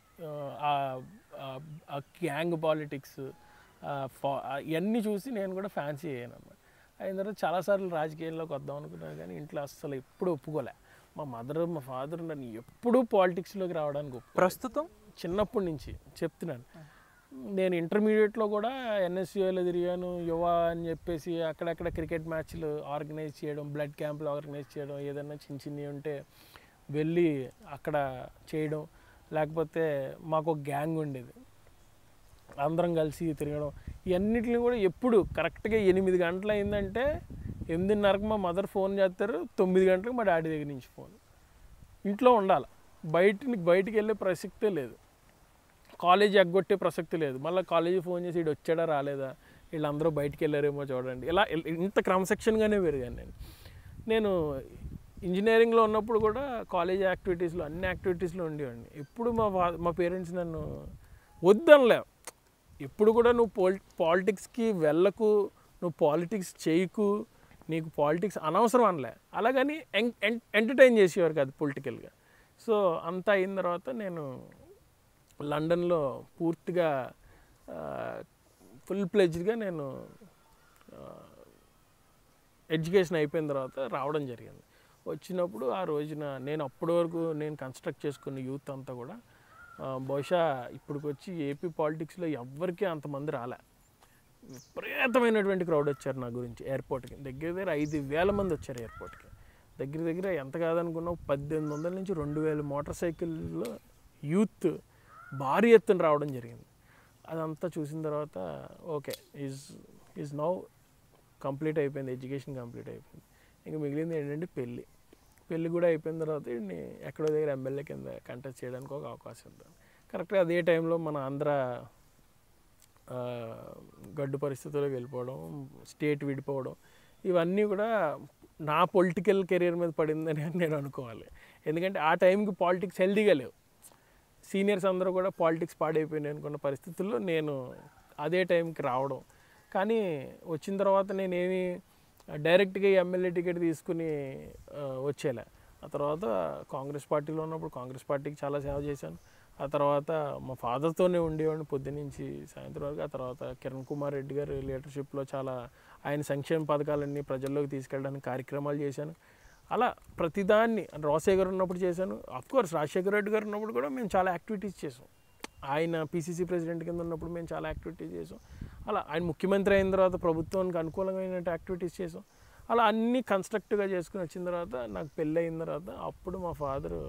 ఆ గ్యాంగ్ పాలిటిక్స్ ఇవన్నీ చూసి నేను కూడా ఫ్యాన్సీ అయ్యాను అన్నమాట అయిన తర్వాత చాలాసార్లు రాజకీయాల్లోకి వద్దాం అనుకున్నాను కానీ ఇంట్లో అస్సలు ఎప్పుడు ఒప్పుకోలే మా మదర్ మా ఫాదర్ నన్ను ఎప్పుడూ పాలిటిక్స్లోకి రావడానికి ఒప్పుకోలేదు. ప్రస్తుతం చిన్నప్పటి నుంచి చెప్తున్నాను నేను ఇంటర్మీడియట్లో కూడా ఎన్ఎస్యూఏలో తిరిగాను యువ అని చెప్పేసి అక్కడక్కడ క్రికెట్ మ్యాచ్లు ఆర్గనైజ్ చేయడం బ్లడ్ క్యాంపులు ఆర్గనైజ్ చేయడం ఏదైనా చిన్న చిన్నవి ఉంటే వెళ్ళి అక్కడ చేయడం లేకపోతే మాకు ఒక గ్యాంగ్ ఉండేది అందరం కలిసి తిరగడం ఇవన్నిటిని కూడా ఎప్పుడు కరెక్ట్గా ఎనిమిది గంటలు అయిందంటే ఎనిమిదిన్నరకు మా మదర్ ఫోన్ చేస్తారు తొమ్మిది గంటలకు మా డాడీ దగ్గర నుంచి ఫోన్ ఇంట్లో ఉండాలి బయటికి బయటికి వెళ్ళే ప్రసక్తే లేదు కాలేజ్ ఎగ్గొట్టే ప్రసక్తి లేదు మళ్ళీ కాలేజీ ఫోన్ చేసి ఇటు వచ్చాడా రాలేదా వీళ్ళందరూ బయటికి వెళ్ళారేమో చూడండి ఇలా ఇ- ఇంత క్రమశిక్షణగానే పెరిగాను నేను నేను ఇంజనీరింగ్లో ఉన్నప్పుడు కూడా కాలేజ్ యాక్టివిటీస్లో అన్ని యాక్టివిటీస్లో ఉండేవాడిని ఎప్పుడు మా ఫా మా పేరెంట్స్ నన్ను వద్దనలే ఎప్పుడు కూడా నువ్వు పోల్ పాలిటిక్స్కి వెళ్ళకు నువ్వు పాలిటిక్స్ చేయకు నీకు పాలిటిక్స్ అనవసరం అనలే అలాగని ఎం- ఎం- ఎంటర్టైన్ చేసేవారు కాదు పొలిటికల్గా సో అంతా అయిన తర్వాత నేను లండన్లో పూర్తిగా ఫుల్ ప్లెజ్డ్గా నేను ఎడ్యుకేషన్ అయిపోయిన తర్వాత రావడం జరిగింది వచ్చినప్పుడు ఆ రోజున నేను అప్పటి వరకు నేను కన్స్ట్రక్ట్ చేసుకున్న యూత్ అంతా కూడా ఆ, బహుశా ఇప్పటికి వచ్చి ఏపీ పాలిటిక్స్లో ఎవ్వరికీ అంతమంది రాలే విపరీతమైనటువంటి క్రౌడ్ వచ్చారు నా గురించి ఎయిర్పోర్ట్కి దగ్గర దగ్గర ఐదు వేల మంది వచ్చారు ఎయిర్పోర్ట్కి దగ్గర దగ్గర ఎంత కాదనుకున్నావు పద్దెనిమిది వందల నుంచి రెండు వేల మోటార్ సైకిల్లో యూత్ భారీ ఎత్తున రావడం జరిగింది అదంతా చూసిన తర్వాత okay is is now complete అయిపోయింది ఎడ్యుకేషన్ కంప్లీట్ అయిపోయింది ఇంకా మిగిలింది ఏంటంటే పెళ్ళి పెళ్ళి కూడా అయిపోయిన తర్వాత వీడిని ఎక్కడో దగ్గర ఎమ్మెల్యే కింద కంటెస్ట్ చేయడానికి ఒక అవకాశం ఉంది కరెక్ట్గా అదే టైంలో మన ఆంధ్ర ఆ, గడ్డు పరిస్థితుల్లోకి వెళ్ళిపోవడం స్టేట్ విడిపోవడం ఇవన్నీ కూడా నా పొలిటికల్ కెరీర్ మీద పడిందని నేను అనుకోవాలి ఎందుకంటే ఆ టైంకి పాలిటిక్స్ హెల్దీగా లేవు సీనియర్స్ అందరూ కూడా పాలిటిక్స్ పాడైపోయినాయి అనుకున్న పరిస్థితుల్లో నేను అదే టైంకి రావడం కానీ వచ్చిన తర్వాత నేనేమి డైరెక్ట్గా ఎమ్మెల్యే టికెట్ తీసుకుని ఆ, వచ్చేలే ఆ తర్వాత కాంగ్రెస్ పార్టీలో ఉన్నప్పుడు కాంగ్రెస్ పార్టీకి చాలా సేవ చేశాను ఆ తర్వాత మా ఫాదర్తోనే ఉండేవాడిని పొద్దునుంచి సాయంత్రం వరకు ఆ తర్వాత కిరణ్ కుమార్ రెడ్డి గారి లీడర్షిప్లో చాలా ఆయన సంక్షేమ పథకాలన్నీ ప్రజల్లోకి తీసుకెళ్ళడానికి కార్యక్రమాలు చేశాను అలా ప్రతిదాన్ని రాజశేఖర్ గారు ఉన్నప్పుడు చేశాను కోర్స్ రాజశేఖర్ రెడ్డి గారు ఉన్నప్పుడు కూడా మేము చాలా యాక్టివిటీస్ చేసాం ఆయన పీసీసీ ప్రెసిడెంట్ కింద ఉన్నప్పుడు మేము చాలా యాక్టివిటీస్ చేసాం అలా ఆయన ముఖ్యమంత్రి అయిన తర్వాత ప్రభుత్వానికి అనుకూలమైన యాక్టివిటీస్ చేసాం అలా అన్నీ కన్స్ట్రక్టివ్గా చేసుకుని వచ్చిన తర్వాత నాకు పెళ్ళి అయిన తర్వాత అప్పుడు మా ఫాదరు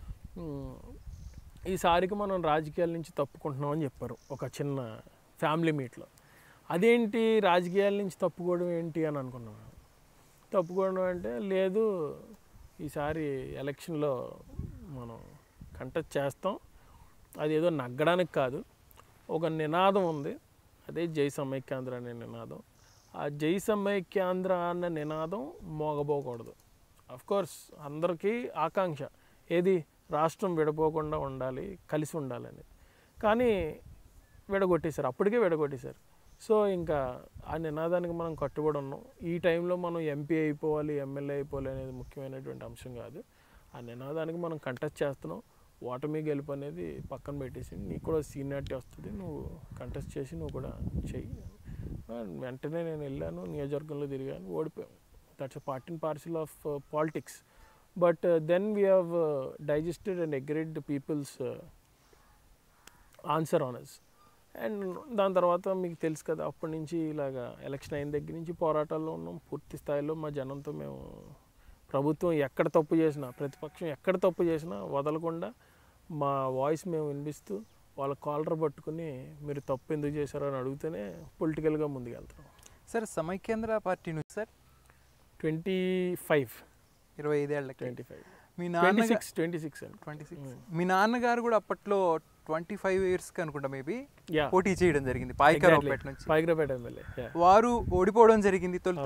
ఈసారికి మనం రాజకీయాల నుంచి తప్పుకుంటున్నాం అని చెప్పారు ఒక చిన్న ఫ్యామిలీ మీట్లో అదేంటి రాజకీయాల నుంచి తప్పుకోవడం ఏంటి అని అనుకున్నాం తప్పుకోవడం అంటే లేదు ఈసారి ఎలక్షన్లో మనం కంటెస్ట్ చేస్తాం అది ఏదో నగ్గడానికి కాదు ఒక నినాదం ఉంది అదే జై సమైక్యాంధ్ర అనే నినాదం ఆ జై సమైక్యాంధ్ర అన్న నినాదం మోగబోకూడదు కోర్స్ అందరికీ ఆకాంక్ష ఏది రాష్ట్రం విడపోకుండా ఉండాలి కలిసి ఉండాలని కానీ విడగొట్టేశారు అప్పటికే విడగొట్టేశారు సో ఇంకా ఆ నినాదానికి మనం కట్టుబడి ఉన్నాం ఈ టైంలో మనం ఎంపీ అయిపోవాలి ఎమ్మెల్యే అయిపోవాలి అనేది ముఖ్యమైనటువంటి అంశం కాదు ఆ నినాదానికి మనం కంటెస్ట్ చేస్తున్నాం ఓటమి గెలుపు అనేది పక్కన పెట్టేసి నీకు కూడా సీనియారిటీ వస్తుంది నువ్వు కంటెస్ట్ చేసి నువ్వు కూడా చెయ్యి ఆ, వెంటనే నేను వెళ్ళాను నియోజకవర్గంలో తిరిగాను ఓడిపోయాను that's a part and parcel of politics but then we have digested and agreed people's answer honours and దాని తర్వాత మీకు తెలుసు కదా అప్పటి నుంచి ఇలాగా ఎలక్షన్ అయిన దగ్గర నుంచి పోరాటాల్లో ఉన్నాం పూర్తి స్థాయిలో మా జనంతో మేము ప్రభుత్వం ఎక్కడ తప్పు చేసినా ప్రతిపక్షం ఎక్కడ తప్పు చేసినా వదలకుండా మా వాయిస్ మేము వినిపిస్తూ వాళ్ళ కాలర్ పట్టుకుని మీరు తప్పు ఎందుకు చేశారో అని అడిగితేనే పొలిటికల్గా ముందుకెళ్తాం సార్ సమైకేంద్ర పార్టీ నుంచి సార్ ట్వంటీ ఫైవ్ ఇరవై ఐదేళ్ళకి ట్వంటీ ఫైవ్ మీ ట్వంటీ నాన్న సిక్స్ ట్వంటీ సిక్స్ అండి ట్వంటీ సిక్స్ మీ నాన్నగారు కూడా అప్పట్లో ట్వంటీ ఫైవ్ ఇయర్స్కి అనుకుంటా మేబీ యా పోటీ చేయడం జరిగింది పాయికరావుపేట నుంచి పైగ్రపేట ఎమ్మెల్యే వారు ఓడిపోవడం జరిగింది తొలుత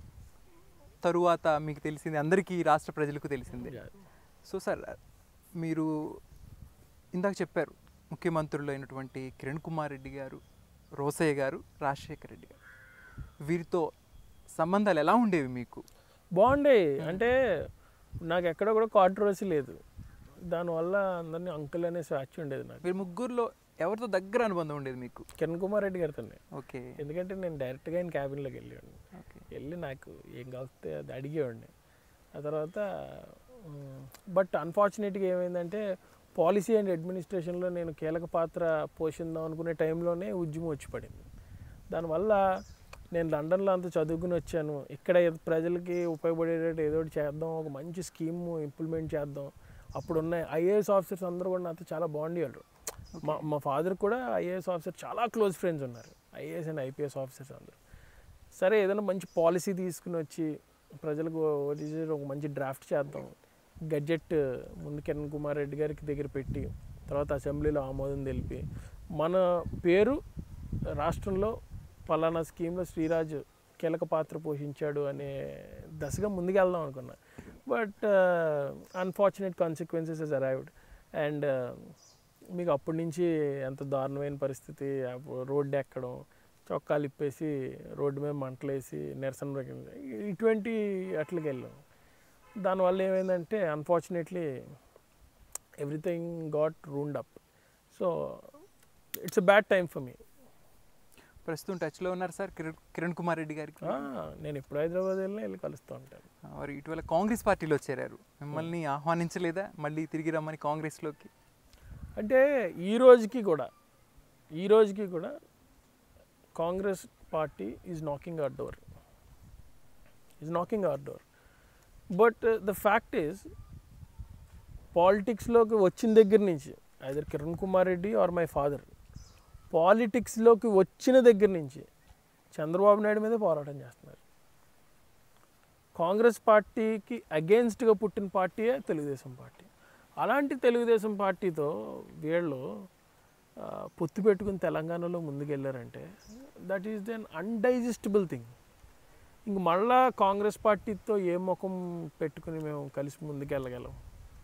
తరువాత మీకు తెలిసింది అందరికీ రాష్ట్ర ప్రజలకు తెలిసిందే సో సార్ మీరు ఇందాక చెప్పారు ముఖ్యమంత్రులు అయినటువంటి కిరణ్ కుమార్ రెడ్డి గారు రోసయ్య గారు రాజశేఖర్ రెడ్డి గారు వీరితో సంబంధాలు ఎలా ఉండేవి మీకు బాగుండే అంటే నాకు ఎక్కడ కూడా కాంట్రవర్సీ లేదు దానివల్ల అందరినీ అంకుల్ అనే స్వాచ్ఛ ఉండేది నాకు వీరి ముగ్గురులో ఎవరితో దగ్గర అనుబంధం ఉండేది మీకు కిరణ్ కుమార్ రెడ్డి గారితో ఓకే ఎందుకంటే నేను డైరెక్ట్గా ఆయన క్యాబిన్లోకి వెళ్ళేవాడిని ఓకే వెళ్ళి నాకు ఏం కాస్తే అది అడిగేవాడిని ఆ తర్వాత బట్ అన్ఫార్చునేట్గా ఏమైందంటే పాలసీ అండ్ అడ్మినిస్ట్రేషన్లో నేను కీలక పాత్ర పోషిద్దాం అనుకునే టైంలోనే ఉద్యమం వచ్చి పడింది దానివల్ల నేను లండన్లో అంత చదువుకుని వచ్చాను ఇక్కడ ఏదో ప్రజలకి ఉపయోగపడేటట్టు ఏదో ఒకటి చేద్దాం ఒక మంచి స్కీమ్ ఇంప్లిమెంట్ చేద్దాం అప్పుడున్న ఐఏఎస్ ఆఫీసర్స్ అందరూ కూడా నాతో చాలా బాగుండేవాళ్ళు మా మా ఫాదర్ కూడా ఐఏఎస్ ఆఫీసర్ చాలా క్లోజ్ ఫ్రెండ్స్ ఉన్నారు ఐఏఎస్ అండ్ ఐపీఎస్ ఆఫీసర్స్ అందరూ సరే ఏదైనా మంచి పాలసీ తీసుకుని వచ్చి ప్రజలకు what is it, ఒక మంచి డ్రాఫ్ట్ చేద్దాం గడ్జెట్ ముందు కిరణ్ కుమార్ రెడ్డి గారికి దగ్గర పెట్టి తర్వాత అసెంబ్లీలో ఆమోదం తెలిపి మన పేరు రాష్ట్రంలో పలానా స్కీమ్లో శ్రీరాజ్ కీలక పాత్ర పోషించాడు అనే దశగా ముందుకెళ్దాం అనుకున్నా but unfortunate consequences is arrived and మీకు అప్పటి నుంచి ఎంత దారుణమైన పరిస్థితి అప్పుడు రోడ్డు ఎక్కడం చొక్కాలు ఇప్పేసి రోడ్డు మీద మంటలేసి నిరసన ప్రకటన ఇటువంటి అట్లకి వెళ్ళాం దానివల్ల ఏమైందంటే unfortunately everything got round up so it's a bad time for me ప్రస్తుతం టచ్లో ఉన్నారు సార్ కిరణ్ కిరణ్ కుమార్ రెడ్డి గారికి నేను ఎప్పుడు హైదరాబాద్ వెళ్ళినా వెళ్ళి కలుస్తూ ఉంటాను వారు ఇటీవల కాంగ్రెస్ పార్టీలో చేరారు మిమ్మల్ని ఆహ్వానించలేదా మళ్ళీ తిరిగి రమ్మని కాంగ్రెస్లోకి అంటే ఈ రోజుకి కూడా ఈ రోజుకి కూడా Congress party is knocking our door is knocking our door but the fact is పాలిటిక్స్లోకి వచ్చిన దగ్గర నుంచి either Kiran Kumar Reddy or my father పాలిటిక్స్లోకి వచ్చిన దగ్గర నుంచి చంద్రబాబు నాయుడు మీద పోరాటం చేస్తున్నారు కాంగ్రెస్ పార్టీకి అగేన్స్ట్గా పుట్టిన పార్టీయే తెలుగుదేశం పార్టీ అలాంటి తెలుగుదేశం పార్టీతో వీళ్ళు ఆ, పొత్తు పెట్టుకుని తెలంగాణలో ముందుకెళ్ళారంటే that is then undigestable thing ఇంక మళ్ళా కాంగ్రెస్ పార్టీతో ఏ ముఖం పెట్టుకుని మేము కలిసి ముందుకెళ్ళగలం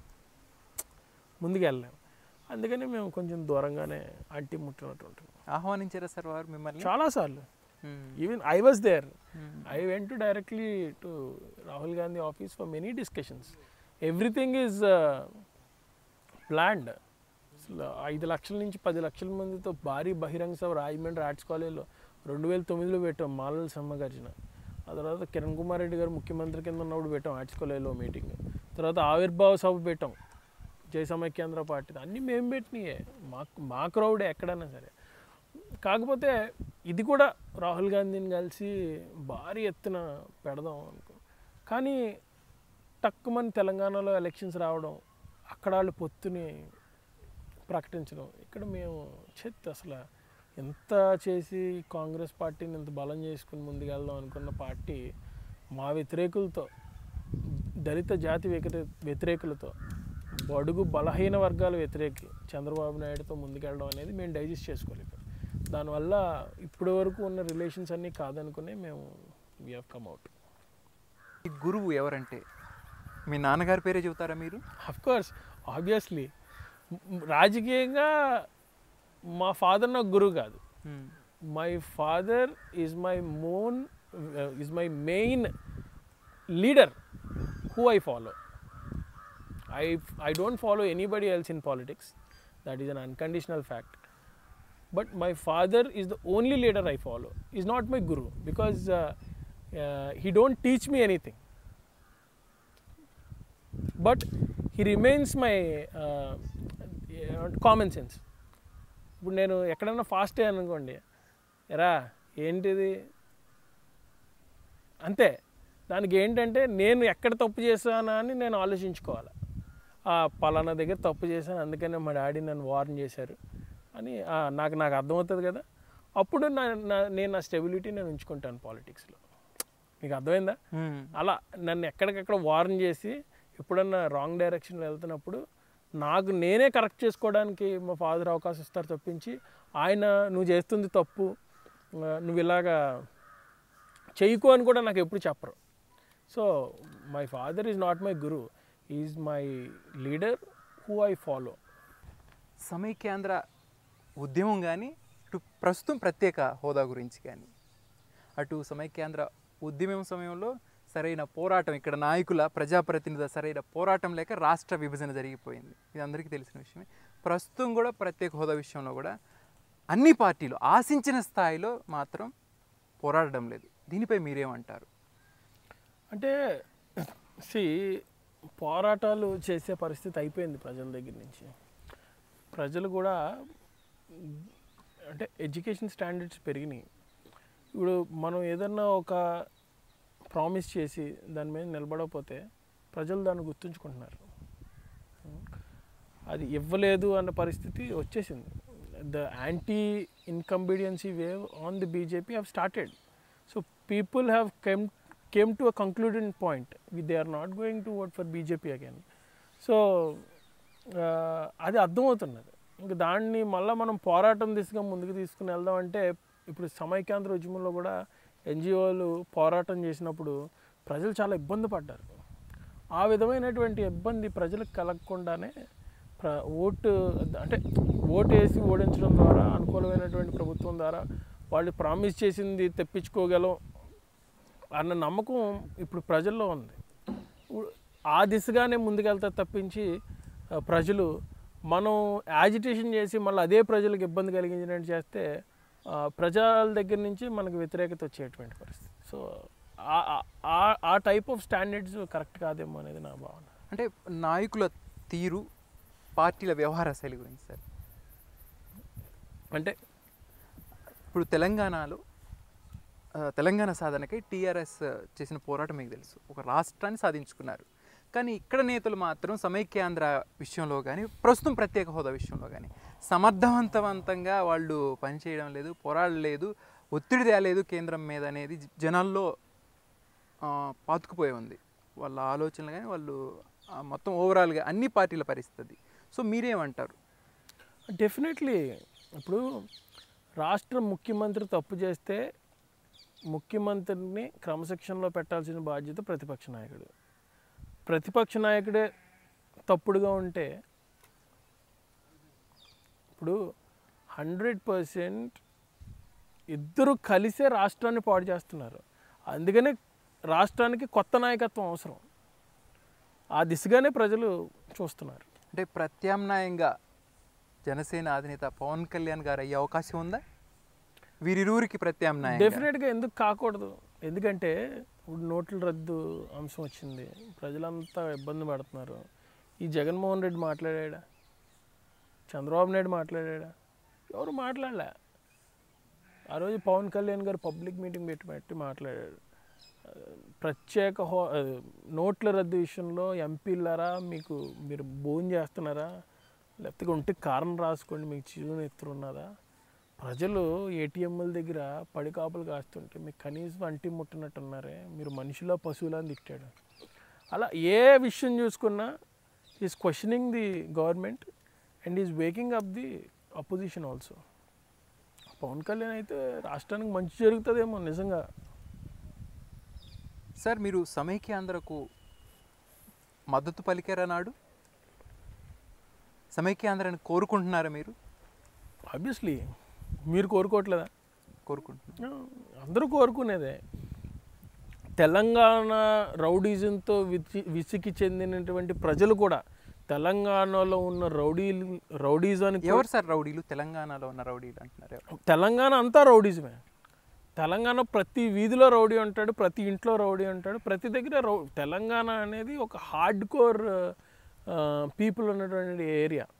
ముందుకెళ్ళలేం అందుకని మేము కొంచెం దూరంగానే అంటి ముట్టినట్టు ఉంటుంది ఆహ్వానించారా సార్ వారు మిమ్మల్ని చాలాసార్లు hmm. Even I was there hmm. I went to directly to Rahul Gandhi office for many discussions. Everything is uh, planned. అసలు ఐదు లక్షల నుంచి పది లక్షల మందితో భారీ బహిరంగ సభ రాజమండ్రి ఆర్ట్స్ కాలేజ్లో రెండు వేల తొమ్మిదిలో పెట్టాం మాలల సమ్మగర్జన ఆ తర్వాత కిరణ్ కుమార్ రెడ్డి గారు ముఖ్యమంత్రి కింద ఉన్నప్పుడు పెట్టాం ఆర్ట్స్ కాలేజ్లో మీటింగ్ తర్వాత ఆవిర్భావ సభ పెట్టాం జయ సమైక్యాంధ్ర పార్టీ అన్నీ మేము పెట్టినాయే మా మా క్రౌడే ఎక్కడైనా సరే కాకపోతే ఇది కూడా రాహుల్ గాంధీని కలిసి భారీ ఎత్తున పెడదాం అనుకో కానీ టక్కుమని తెలంగాణలో ఎలక్షన్స్ రావడం అక్కడ వాళ్ళు పొత్తుని ప్రకటించడం ఇక్కడ మేము చెత్త అసలు ఎంత చేసి కాంగ్రెస్ పార్టీని ఇంత బలం చేసుకుని ముందుకెళ్దాం అనుకున్న పార్టీ మా వ్యతిరేకులతో దళిత జాతి వ్యతిరే వ్యతిరేకులతో బడుగు బలహీన వర్గాల వ్యతిరేకి చంద్రబాబు నాయుడుతో ముందుకెళ్ళడం అనేది మేము డైజెస్ట్ చేసుకోలేము దానివల్ల ఇప్పటి వరకు ఉన్న రిలేషన్స్ అన్నీ కాదనుకునే మేము వీ హ్యావ్ కమ్ అవుట్ ఈ గురువు ఎవరంటే మీ నాన్నగారి పేరే చెబుతారా మీరు అఫ్ కోర్స్ ఆబ్వియస్లీ రాజకీయంగా మా ఫాదర్ నాకు గురువు కాదు hmm. My father is my మోన్ is my main leader who I follow I I don't follow anybody else in politics that is an unconditional fact but my father is the only leader I follow is not my guru because he don't teach me anything but he remains my uh, common sense ఇప్పుడు నేను ఎక్కడన్నా fast అయ్యాను అనుకోండి ఎరా ఏంటిది అంతే దానికి ఏంటంటే నేను ఎక్కడ తప్పు చేశానా అని నేను ఆలోచించుకోవాలి ఆ పలానా దగ్గర తప్పు చేశాను అందుకనే మా డాడీ నన్ను వార్న్ చేశారు అని ఆ, నాకు నాకు అర్థమవుతుంది కదా అప్పుడు నా నా- నేను నా స్టెబిలిటీ నేను ఉంచుకుంటాను పాలిటిక్స్లో మీకు అర్థమైందా మ్మ్. అలా నన్ను ఎక్కడికక్కడ వార్న్ చేసి ఎప్పుడన్నా రాంగ్ డైరెక్షన్లో వెళ్తున్నప్పుడు నాకు నేనే కరెక్ట్ చేసుకోవడానికి మా ఫాదర్ అవకాశం ఇస్తారు తప్పించి ఆయన నువ్వు చేస్తుంది తప్పు ఆ, నువ్వు ఇలాగా చేయకు అని కూడా నాకు ఎప్పుడు చెప్పరు so my father is not my guru is my leader who I follow Samaikyandhra ఉద్యమం కానీ ఇటు ప్రస్తుతం ప్రత్యేక హోదా గురించి కానీ అటు సమైక్యాంధ్ర ఉద్యమం సమయంలో సరైన పోరాటం ఇక్కడ నాయకుల ప్రజాప్రతినిధుల సరైన పోరాటం లేక రాష్ట్ర విభజన జరిగిపోయింది ఇది అందరికీ తెలిసిన విషయమే ప్రస్తుతం కూడా ప్రత్యేక హోదా విషయంలో కూడా అన్ని పార్టీలు ఆశించిన స్థాయిలో మాత్రం పోరాడడం లేదు దీనిపై మీరేమంటారు అంటే సి పోరాటాలు చేసే పరిస్థితి అయిపోయింది ప్రజల దగ్గర నుంచి ప్రజలు కూడా అంటే ఎడ్యుకేషన్ స్టాండర్డ్స్ పెరిగినాయి ఇప్పుడు మనం ఏదన్నా ఒక ప్రామిస్ చేసి దాని మీద నిలబడకపోతే ప్రజలు దాన్ని గుర్తుంచుకుంటున్నారు అది ఇవ్వలేదు అన్న పరిస్థితి వచ్చేసింది the anti incumbency wave on the BJP have started so people have came came to a concluded point they are not going to work for BJP again so అది అర్థమవుతున్నది ఇంకా దాన్ని మళ్ళీ మనం పోరాటం దిశగా ముందుకు తీసుకుని వెళ్దాం అంటే ఇప్పుడు సమైక్యాంధ్ర ఉద్యమంలో కూడా ఎన్జిఓలు పోరాటం చేసినప్పుడు ప్రజలు చాలా ఇబ్బంది పడ్డారు ఆ విధమైనటువంటి ఇబ్బంది ప్రజలకు కలగకుండానే ప్ర ఓటు అంటే ఓటు వేసి ఓడించడం ద్వారా అనుకూలమైనటువంటి ప్రభుత్వం ద్వారా వాళ్ళు ప్రామిస్ చేసింది తెప్పించుకోగలం అన్న నమ్మకం ఇప్పుడు ప్రజల్లో ఉంది ఉ- ఆ దిశగానే ముందుకెళ్తా తప్పించి ఆ, ప్రజలు మనం యాజిటేషన్ చేసి మళ్ళీ అదే ప్రజలకు ఇబ్బంది కలిగించినట్టు చేస్తే ఆ, ప్రజల దగ్గర నుంచి మనకు వ్యతిరేకత వచ్చేటువంటి పరిస్థితి సో ఆ- ఆ- ఆ- ఆ టైప్ ఆఫ్ స్టాండర్డ్స్ కరెక్ట్ కాదేమో అనేది నా భావన అంటే నాయకుల తీరు పార్టీల వ్యవహార శైలి గురించి సార్ అంటే ఇప్పుడు తెలంగాణలో ఆ, తెలంగాణ సాధనకై టీఆర్ఎస్ చేసిన పోరాటం మీకు తెలుసు ఒక రాష్ట్రాన్ని సాధించుకున్నారు కానీ ఇక్కడ నేతలు మాత్రం సమైక్యాంధ్ర విషయంలో కానీ ప్రస్తుతం ప్రత్యేక హోదా విషయంలో కానీ సమర్థవంతవంతంగా వాళ్ళు పనిచేయడం లేదు పోరాడలేదు ఒత్తిడి తేలేదు కేంద్రం మీద అనేది జ- జనాల్లో ఆ, పాతుకుపోయి ఉంది వాళ్ళ ఆలోచనలు కానీ వాళ్ళు ఆ, మొత్తం ఓవరాల్గా అన్ని పార్టీల పరిస్థితి సో మీరేమంటారు డెఫినెట్లీ ఇప్పుడు రాష్ట్ర ముఖ్యమంత్రి తప్పు చేస్తే ముఖ్యమంత్రిని క్రమశిక్షణలో పెట్టాల్సిన బాధ్యత ప్రతిపక్ష నాయకుడు ప్రతిపక్ష నాయకుడే తప్పుడుగా ఉంటే ఇప్పుడు హండ్రెడ్ పర్సెంట్ ఇద్దరు కలిసే రాష్ట్రాన్ని పాడు చేస్తున్నారు అందుకనే రాష్ట్రానికి కొత్త నాయకత్వం అవసరం ఆ దిశగానే ప్రజలు చూస్తున్నారు అంటే ప్రత్యామ్నాయంగా జనసేన అధినేత పవన్ కళ్యాణ్ గారు అయ్యే అవకాశం ఉందా వీరిరువురికి ప్రత్యామ్నాయం డెఫినెట్గా ఎందుకు కాకూడదు ఎందుకంటే ఇప్పుడు నోట్ల రద్దు అంశం వచ్చింది ప్రజలంతా ఇబ్బంది పడుతున్నారు ఈ జగన్మోహన్ రెడ్డి మాట్లాడాడా చంద్రబాబు నాయుడు మాట్లాడాడా ఎవరు మాట్లాడలే ఆ రోజు పవన్ కళ్యాణ్ గారు పబ్లిక్ మీటింగ్ పెట్టి పెట్టి మాట్లాడాడు ఆ, ప్రత్యేక హో ఆ, నోట్ల రద్దు విషయంలో ఎంపీలారా మీకు మీరు భోజనం చేస్తున్నారా లేకపోతే ఒంటికి కారణం రాసుకోండి మీకు చిరుని ఎత్తురు ఉన్నదా ప్రజలు ఏటీఎంల దగ్గర పడి కాపులు కాస్తుంటే మీకు కనీసం అంటి ముట్టనట్టున్నారే మీరు మనిషిలో పశువులా అని తిట్టాడు అలా ఏ విషయం చూసుకున్నా is questioning the government and is waking up the opposition also Pawan Kalyan అయితే రాష్ట్రానికి మంచి జరుగుతుందేమో నిజంగా సార్ మీరు సమైక్యాంధ్రకు మద్దతు పలికారా నాడు సమైక్యాంధ్రని కోరుకుంటున్నారా మీరు ఆబ్వియస్లీ మీరు కోరుకోవట్లేదా కోరుకుంటున్నారు అందరూ కోరుకునేదే తెలంగాణ రౌడీజంతో విసి విసికి చెందినటువంటి ప్రజలు కూడా తెలంగాణలో ఉన్న రౌడీ రౌడీజానికి ఎవరు సార్ రౌడీలు తెలంగాణలో ఉన్న రౌడీలు అంటున్నారు ఎవరు? తెలంగాణ అంతా రౌడీజమే తెలంగాణ ప్రతి వీధిలో రౌడీ ఉంటాడు ప్రతి ఇంట్లో రౌడీ ఉంటాడు ప్రతి దగ్గర రౌ తెలంగాణ అనేది ఒక హార్డ్ కోర్ పీపుల్ ఉన్నటువంటి ఏరియా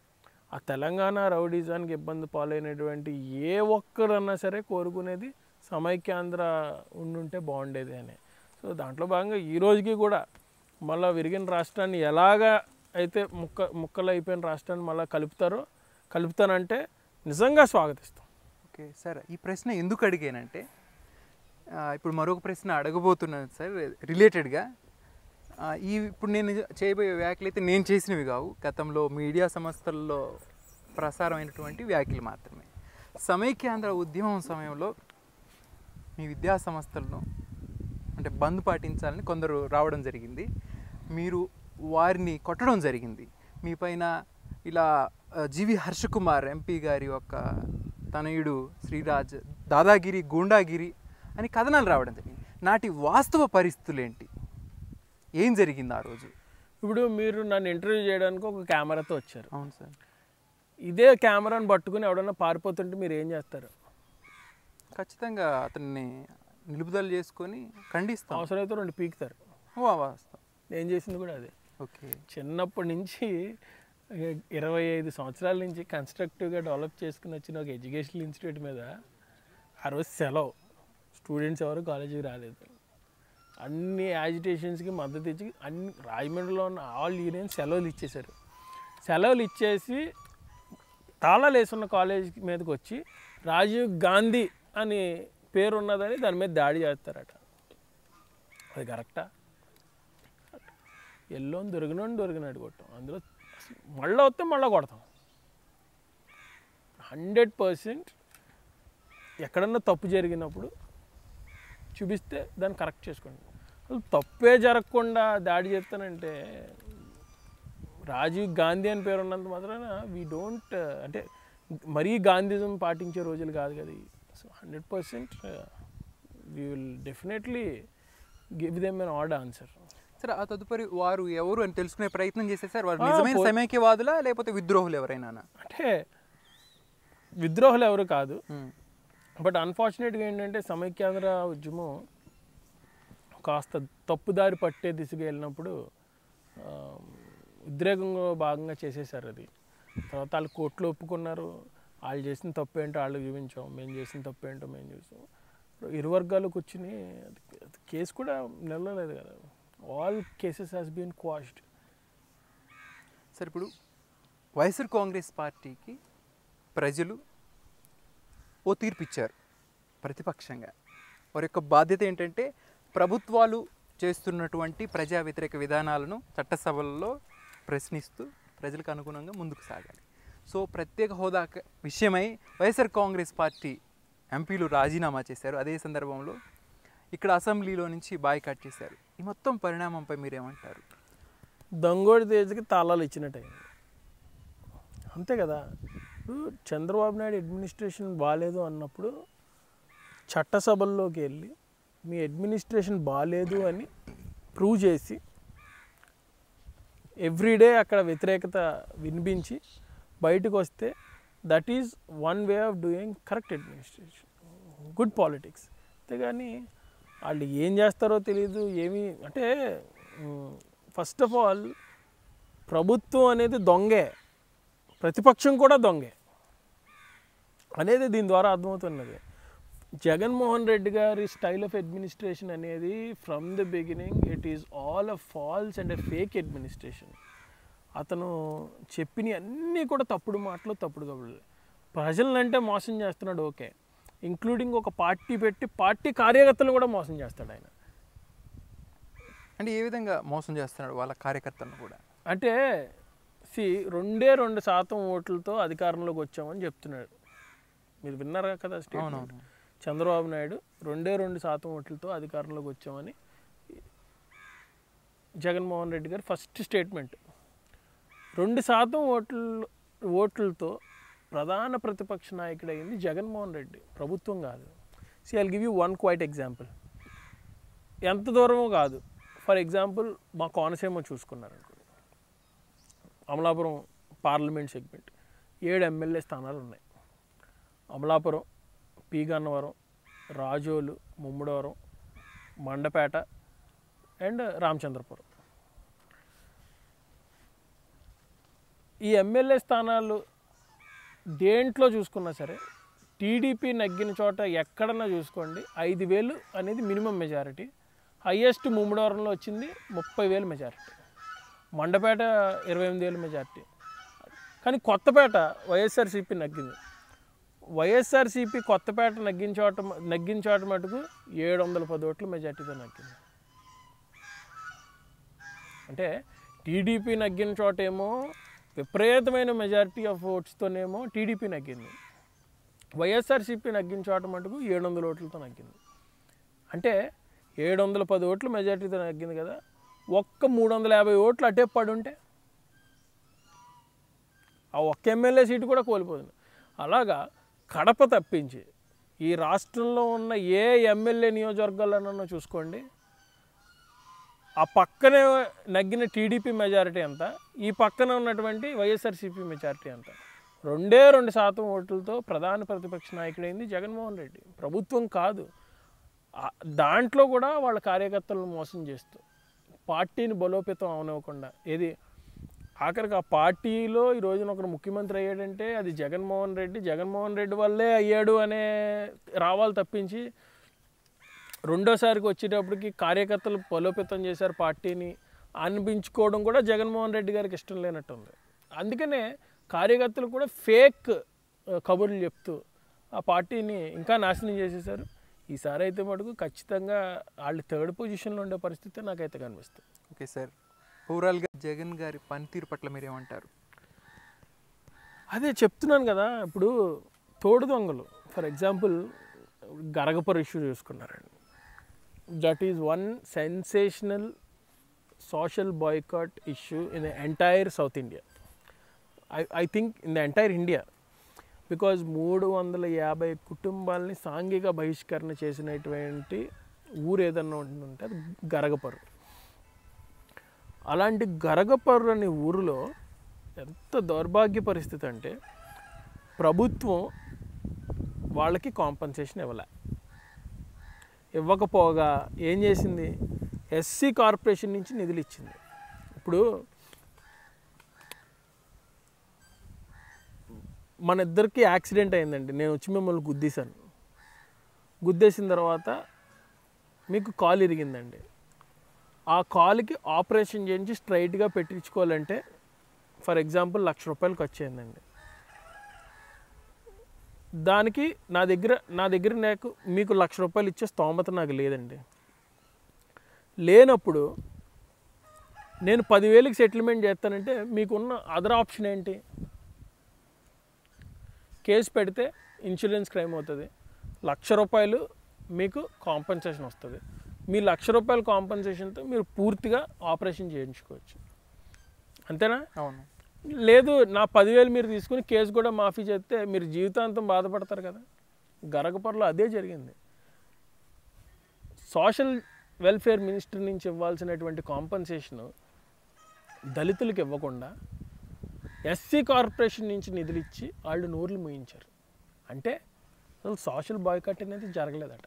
ఆ తెలంగాణ రౌడీజానికి ఇబ్బంది పాలైనటువంటి ఏ ఒక్కరన్నా సరే కోరుకునేది సమైక్యాంధ్ర ఉండుంటే బాగుండేది అని సో దాంట్లో భాగంగా ఈ రోజుకి కూడా మళ్ళీ విరిగిన రాష్ట్రాన్ని ఎలాగా అయితే ముక్క ముక్కలు అయిపోయిన రాష్ట్రాన్ని మళ్ళీ కలుపుతారో కలుపుతానంటే నిజంగా స్వాగతిస్తాం ఓకే సార్ ఈ ప్రశ్న ఎందుకు అడిగానంటే ఆ, ఇప్పుడు మరొక ప్రశ్న అడగబోతున్నాను సార్ రిలేటెడ్గా ఈ ఇప్పుడు నేను చేయబోయే వ్యాఖ్యలు అయితే నేను చేసినవి కావు గతంలో మీడియా సంస్థల్లో ప్రసారమైనటువంటి వ్యాఖ్యలు మాత్రమే సమైక్యాంధ్ర ఉద్యమం సమయంలో మీ విద్యా సంస్థలను అంటే బంద్ పాటించాలని కొందరు రావడం జరిగింది మీరు వారిని కొట్టడం జరిగింది మీ పైన ఇలా ఆ, జీవి హర్షకుమార్ ఎంపీ గారి యొక్క తనయుడు శ్రీరాజ్ దాదాగిరి గూండాగిరి అని కథనాలు రావడం జరిగింది నాటి వాస్తవ పరిస్థితులు ఏంటి ఏం జరిగింది ఆ రోజు ఇప్పుడు మీరు నన్ను ఇంటర్వ్యూ చేయడానికి ఒక కెమెరాతో వచ్చారు అవును సార్ ఇదే కెమెరాని పట్టుకుని ఎవడన్నా పారిపోతుంటే మీరు ఏం చేస్తారు ఖచ్చితంగా అతన్ని నిలుపుదల చేసుకొని ఖండిస్తాం అవసరమైతే రెండు పీకుతారు వా వాస్తవం నేను చేసింది కూడా అదే ఓకే చిన్నప్పటి నుంచి ఇ- ఇరవై ఐదు సంవత్సరాల నుంచి కన్స్ట్రక్టివ్గా డెవలప్ చేసుకుని వచ్చిన ఒక ఎడ్యుకేషనల్ ఇన్స్టిట్యూట్ మీద ఆ రోజు సెలవు స్టూడెంట్స్ ఎవరు కాలేజీకి రాలేదు అన్ని యాజిటేషన్స్కి మద్దతు ఇచ్చి అన్ని రాజమండ్రిలో ఉన్న ఆల్ యూనియన్ సెలవులు ఇచ్చేశారు సెలవులు ఇచ్చేసి తాళాలు వేసున్న కాలేజ్ మీదకి వచ్చి రాజీవ్ గాంధీ అని పేరు ఉన్నదని దాని మీద దాడి చేస్తారట అది కరెక్టా ఎల్లోని దొరికినోని దొరికినట్టు కొట్టాం అందులో అసలు మళ్ళీ వస్తే మళ్ళీ కొడతాం హండ్రెడ్ పర్సెంట్ ఎక్కడన్నా తప్పు జరిగినప్పుడు చూపిస్తే దాన్ని కరెక్ట్ చేసుకోండి అసలు తప్పే జరగకుండా దాడి చేస్తానంటే రాజీవ్ గాంధీ అని పేరు ఉన్నంత మాత్రాన వీ డోంట్ అంటే మరీ గాంధీజం పాటించే రోజులు కాదు కదా so hundred percent we will definitely give them an hard answer సరే ఆ తదుపరి వారు ఎవరు అని తెలుసుకునే ప్రయత్నం చేశారు సార్ వారు ఆ, నిజమైన పో- సమైక్యవాదులా లేకపోతే విద్రోహులు ఎవరైనా అంటే విద్రోహులు ఎవరు కాదు బట్ అన్ఫార్చునేట్గా ఏంటంటే సమైక్యాంధ్ర ఉద్యమం కాస్త తప్పుదారి పట్టే దిశగా వెళ్ళినప్పుడు ఆ, ఉద్రేకంలో భాగంగా చేసేసారు అది తర్వాత వాళ్ళు కోర్టులో ఒప్పుకున్నారు వాళ్ళు చేసిన తప్పు ఏంటో వాళ్ళు చూపించాం మేము చేసిన తప్పు ఏంటో మేము చూసాం ఇరు వర్గాలు కూర్చుని అది అది కేసు కూడా నిలవలేదు కదా all cases has been quashed సరే ఇప్పుడు వైఎస్ఆర్ కాంగ్రెస్ పార్టీకి ప్రజలు ఓ తీర్పు ఇచ్చారు ప్రతిపక్షంగా వారి యొక్క బాధ్యత ఏంటంటే ప్రభుత్వాలు చేస్తున్నటువంటి ప్రజా వ్యతిరేక విధానాలను చట్టసభల్లో ప్రశ్నిస్తూ ప్రజలకు అనుగుణంగా ముందుకు సాగాలి సో ప్రత్యేక హోదా క- విషయమై వైఎస్ఆర్ కాంగ్రెస్ పార్టీ ఎంపీలు రాజీనామా చేశారు అదే సందర్భంలో ఇక్కడ అసెంబ్లీలో నుంచి బాయ్కాట్ చేశారు ఈ మొత్తం పరిణామంపై మీరేమంటారు దొంగోడి తేజకి తాళాలు ఇచ్చినట్టే అంతే కదా ఇప్పుడు చంద్రబాబు నాయుడు అడ్మినిస్ట్రేషన్ బాగాలేదు అన్నప్పుడు చట్టసభల్లోకి వెళ్ళి మీ అడ్మినిస్ట్రేషన్ బాగాలేదు అని ప్రూవ్ చేసి ఎవ్రీడే అక్కడ వ్యతిరేకత వినిపించి బయటకు వస్తే that is one way of doing correct administration good politics అంతేగాని వాళ్ళు ఏం చేస్తారో తెలియదు ఏమీ అంటే ఫస్ట్ ఆఫ్ ఆల్ ప్రభుత్వం అనేది దొంగే ప్రతిపక్షం కూడా దొంగే అనేది దీని ద్వారా అర్థమవుతున్నది జగన్మోహన్ రెడ్డి గారి స్టైల్ ఆఫ్ అడ్మినిస్ట్రేషన్ అనేది from the beginning it is all a false and a fake administration అతను చెప్పిన అన్నీ కూడా తప్పుడు మాటలు తప్పుడు కబుర్లు ప్రజలనంటే మోసం చేస్తున్నాడు ఓకే ఇంక్లూడింగ్ ఒక పార్టీ పెట్టి పార్టీ కార్యకర్తలు కూడా మోసం చేస్తాడు ఆయన అంటే ఏ విధంగా మోసం చేస్తున్నాడు వాళ్ళ కార్యకర్తలను కూడా అంటే సి రెండే రెండు శాతం ఓట్లతో అధికారంలోకి వచ్చామని చెప్తున్నాడు మీరు విన్నారా కదా స్టేట్మెంట్ అవునవును చంద్రబాబు నాయుడు రెండే రెండు శాతం ఓట్లతో అధికారంలోకి వచ్చామని జగన్మోహన్ రెడ్డి గారు ఫస్ట్ స్టేట్మెంట్ రెండు శాతం ఓట్లు ఓట్లతో ప్రధాన ప్రతిపక్ష నాయకుడు అయింది జగన్మోహన్ రెడ్డి ప్రభుత్వం కాదు see I'll give you one quite example ఎంత దూరమో కాదు ఫర్ ఎగ్జాంపుల్ మా కోనసీమ చూసుకున్నారనుకో అమలాపురం పార్లమెంట్ సెగ్మెంట్ ఏడు ఎమ్మెల్యే స్థానాలు ఉన్నాయి అమలాపురం పి గన్నవరం రాజోలు ముమ్మడవరం మండపేట అండ్ రామచంద్రపురం ఈ ఎమ్మెల్యే స్థానాలు దేంట్లో చూసుకున్నా సరే టీడీపీ నగ్గిన చోట ఎక్కడన్నా చూసుకోండి ఐదు వేలు అనేది మినిమం మెజారిటీ హయ్యెస్ట్ ముమ్మడివరంలో వచ్చింది ముప్పై వేలు మెజారిటీ మండపేట ఇరవై ఎనిమిది వేలు మెజారిటీ కానీ కొత్తపేట వైఎస్ఆర్సీపీ నగ్గింది వైఎస్ఆర్సీపీ కొత్తపేట నగ్గిన చోట నగ్గిన చోట మటుకు ఏడు వందల పది ఓట్ల మెజార్టీతో నగ్గింది అంటే టీడీపీ నగ్గిన చోట ఏమో విపరీతమైన మెజారిటీ ఆఫ్ ఓట్స్తోనేమో టీడీపీ నగ్గింది వైఎస్ఆర్సీపీ నగ్గిన చోట మటుకు ఏడు వందల ఓట్లతో నగ్గింది అంటే ఏడు వందల పది ఓట్లు మెజారిటీతో నగ్గింది కదా ఒక్క మూడు వందల యాభై ఓట్లు అటే పడి ఉంటే ఆ ఒక్క ఎమ్మెల్యే సీటు కూడా కోల్పోతుంది అలాగా కడప తప్పించి ఈ రాష్ట్రంలో ఉన్న ఏ ఎమ్మెల్యే నియోజకవర్గాల్లోనన్నా చూసుకోండి ఆ పక్కనే నగ్గిన టీడీపీ మెజారిటీ ఎంత ఈ పక్కన ఉన్నటువంటి వైఎస్ఆర్సీపీ మెజారిటీ ఎంత రెండే రెండు శాతం ఓట్లతో ప్రధాన ప్రతిపక్ష నాయకుడైంది జగన్మోహన్ రెడ్డి ప్రభుత్వం కాదు ఆ- దాంట్లో కూడా వాళ్ళ కార్యకర్తలను మోసం చేస్తూ పార్టీని బలోపేతం అవనివ్వకుండా ఏది ఆఖరికి ఆ పార్టీలో ఈ రోజున ఒకరు ముఖ్యమంత్రి అయ్యాడంటే అది జగన్మోహన్ రెడ్డి జగన్మోహన్ రెడ్డి వల్లే అయ్యాడు అనే రావాలి తప్పించి రెండోసారికి వచ్చేటప్పటికి కార్యకర్తలు బలోపేతం చేశారు పార్టీని అనిపించుకోవడం కూడా జగన్మోహన్ రెడ్డి గారికి ఇష్టం లేనట్టుంది అందుకనే కార్యకర్తలు కూడా ఫేక్ కబుర్లు చెప్తూ ఆ పార్టీని ఇంకా నాశనం చేసేసారు ఈసారి అయితే మటుకు ఖచ్చితంగా వాళ్ళు థర్డ్ పొజిషన్లో ఉండే పరిస్థితి నాకైతే కనిపిస్తుంది ఓకే సార్ ఓవరాల్గా జగన్ గారి పనితీరు పట్ల మీరు ఏమంటారు అదే చెప్తున్నాను కదా ఇప్పుడు తోడు దొంగలు ఫర్ ఎగ్జాంపుల్ గరగపర్ ఇష్యూ చూసుకున్నారండి that is one sensational social boycott issue in the entire South India I I think in the entire India because మూడు వందల యాభై కుటుంబాలని సాంఘిక బహిష్కరణ చేసినటువంటి ఊరు ఏదన్నా ఉంటుందంటే అది గరగపర్రు అలాంటి గరగపర్రు అనే ఊరిలో ఎంత దౌర్భాగ్య పరిస్థితి అంటే ప్రభుత్వం వాళ్ళకి కాంపన్సేషన్ ఇవ్వలే ఇవ్వకపోగా ఏం చేసింది ఎస్సీ కార్పొరేషన్ నుంచి నిధులు ఇచ్చింది ఇప్పుడు మన ఇద్దరికి యాక్సిడెంట్ అయిందండి నేను వచ్చి మిమ్మల్ని గుద్దేశాను గుద్దేసిన తర్వాత మీకు కాలు ఇరిగిందండి ఆ కాలుకి ఆపరేషన్ చేయించి స్ట్రైట్గా పెట్టించుకోవాలంటే ఫర్ ఎగ్జాంపుల్ లక్ష రూపాయలు ఖర్చు అయిందండి దానికి నా దగ్గర నా దగ్గర నాకు మీకు లక్ష రూపాయలు ఇచ్చే స్తోమత నాకు లేదండి లేనప్పుడు నేను పదివేలకి సెటిల్మెంట్ చేస్తానంటే మీకున్న అదర్ ఆప్షన్ ఏంటి కేసు పెడితే ఇన్సూరెన్స్ క్లెయిమ్ అవుతుంది లక్ష రూపాయలు మీకు కాంపన్సేషన్ వస్తుంది మీ లక్ష రూపాయల కాంపన్సేషన్తో మీరు పూర్తిగా ఆపరేషన్ చేయించుకోవచ్చు అంతేనా అవును లేదు నా పదివేలు మీరు తీసుకుని కేసు కూడా మాఫీ చేస్తే మీరు జీవితాంతం బాధపడతారు కదా గరగపరలో అదే జరిగింది సోషల్ వెల్ఫేర్ మినిస్టర్ నుంచి ఇవ్వాల్సినటువంటి కాంపన్సేషన్ దళితులకు ఇవ్వకుండా ఎస్సీ కార్పొరేషన్ నుంచి నిధులు ఇచ్చి వాళ్ళు నోర్లు మూయించారు అంటే అసలు సోషల్ బాయ్కట్ అనేది జరగలేదట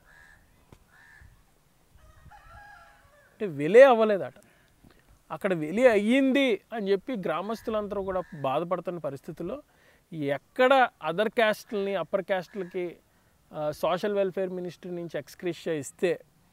అంటే వెలే అవ్వలేదట అక్కడ వెలి అయ్యింది అని చెప్పి గ్రామస్తులందరూ కూడా బాధపడుతున్న పరిస్థితుల్లో ఎక్కడ అదర్ క్యాస్ట్లని అప్పర్ క్యాస్ట్లకి సోషల్ వెల్ఫేర్ మినిస్ట్రీ నుంచి ఎక్స్క్రిషియా ఇస్తే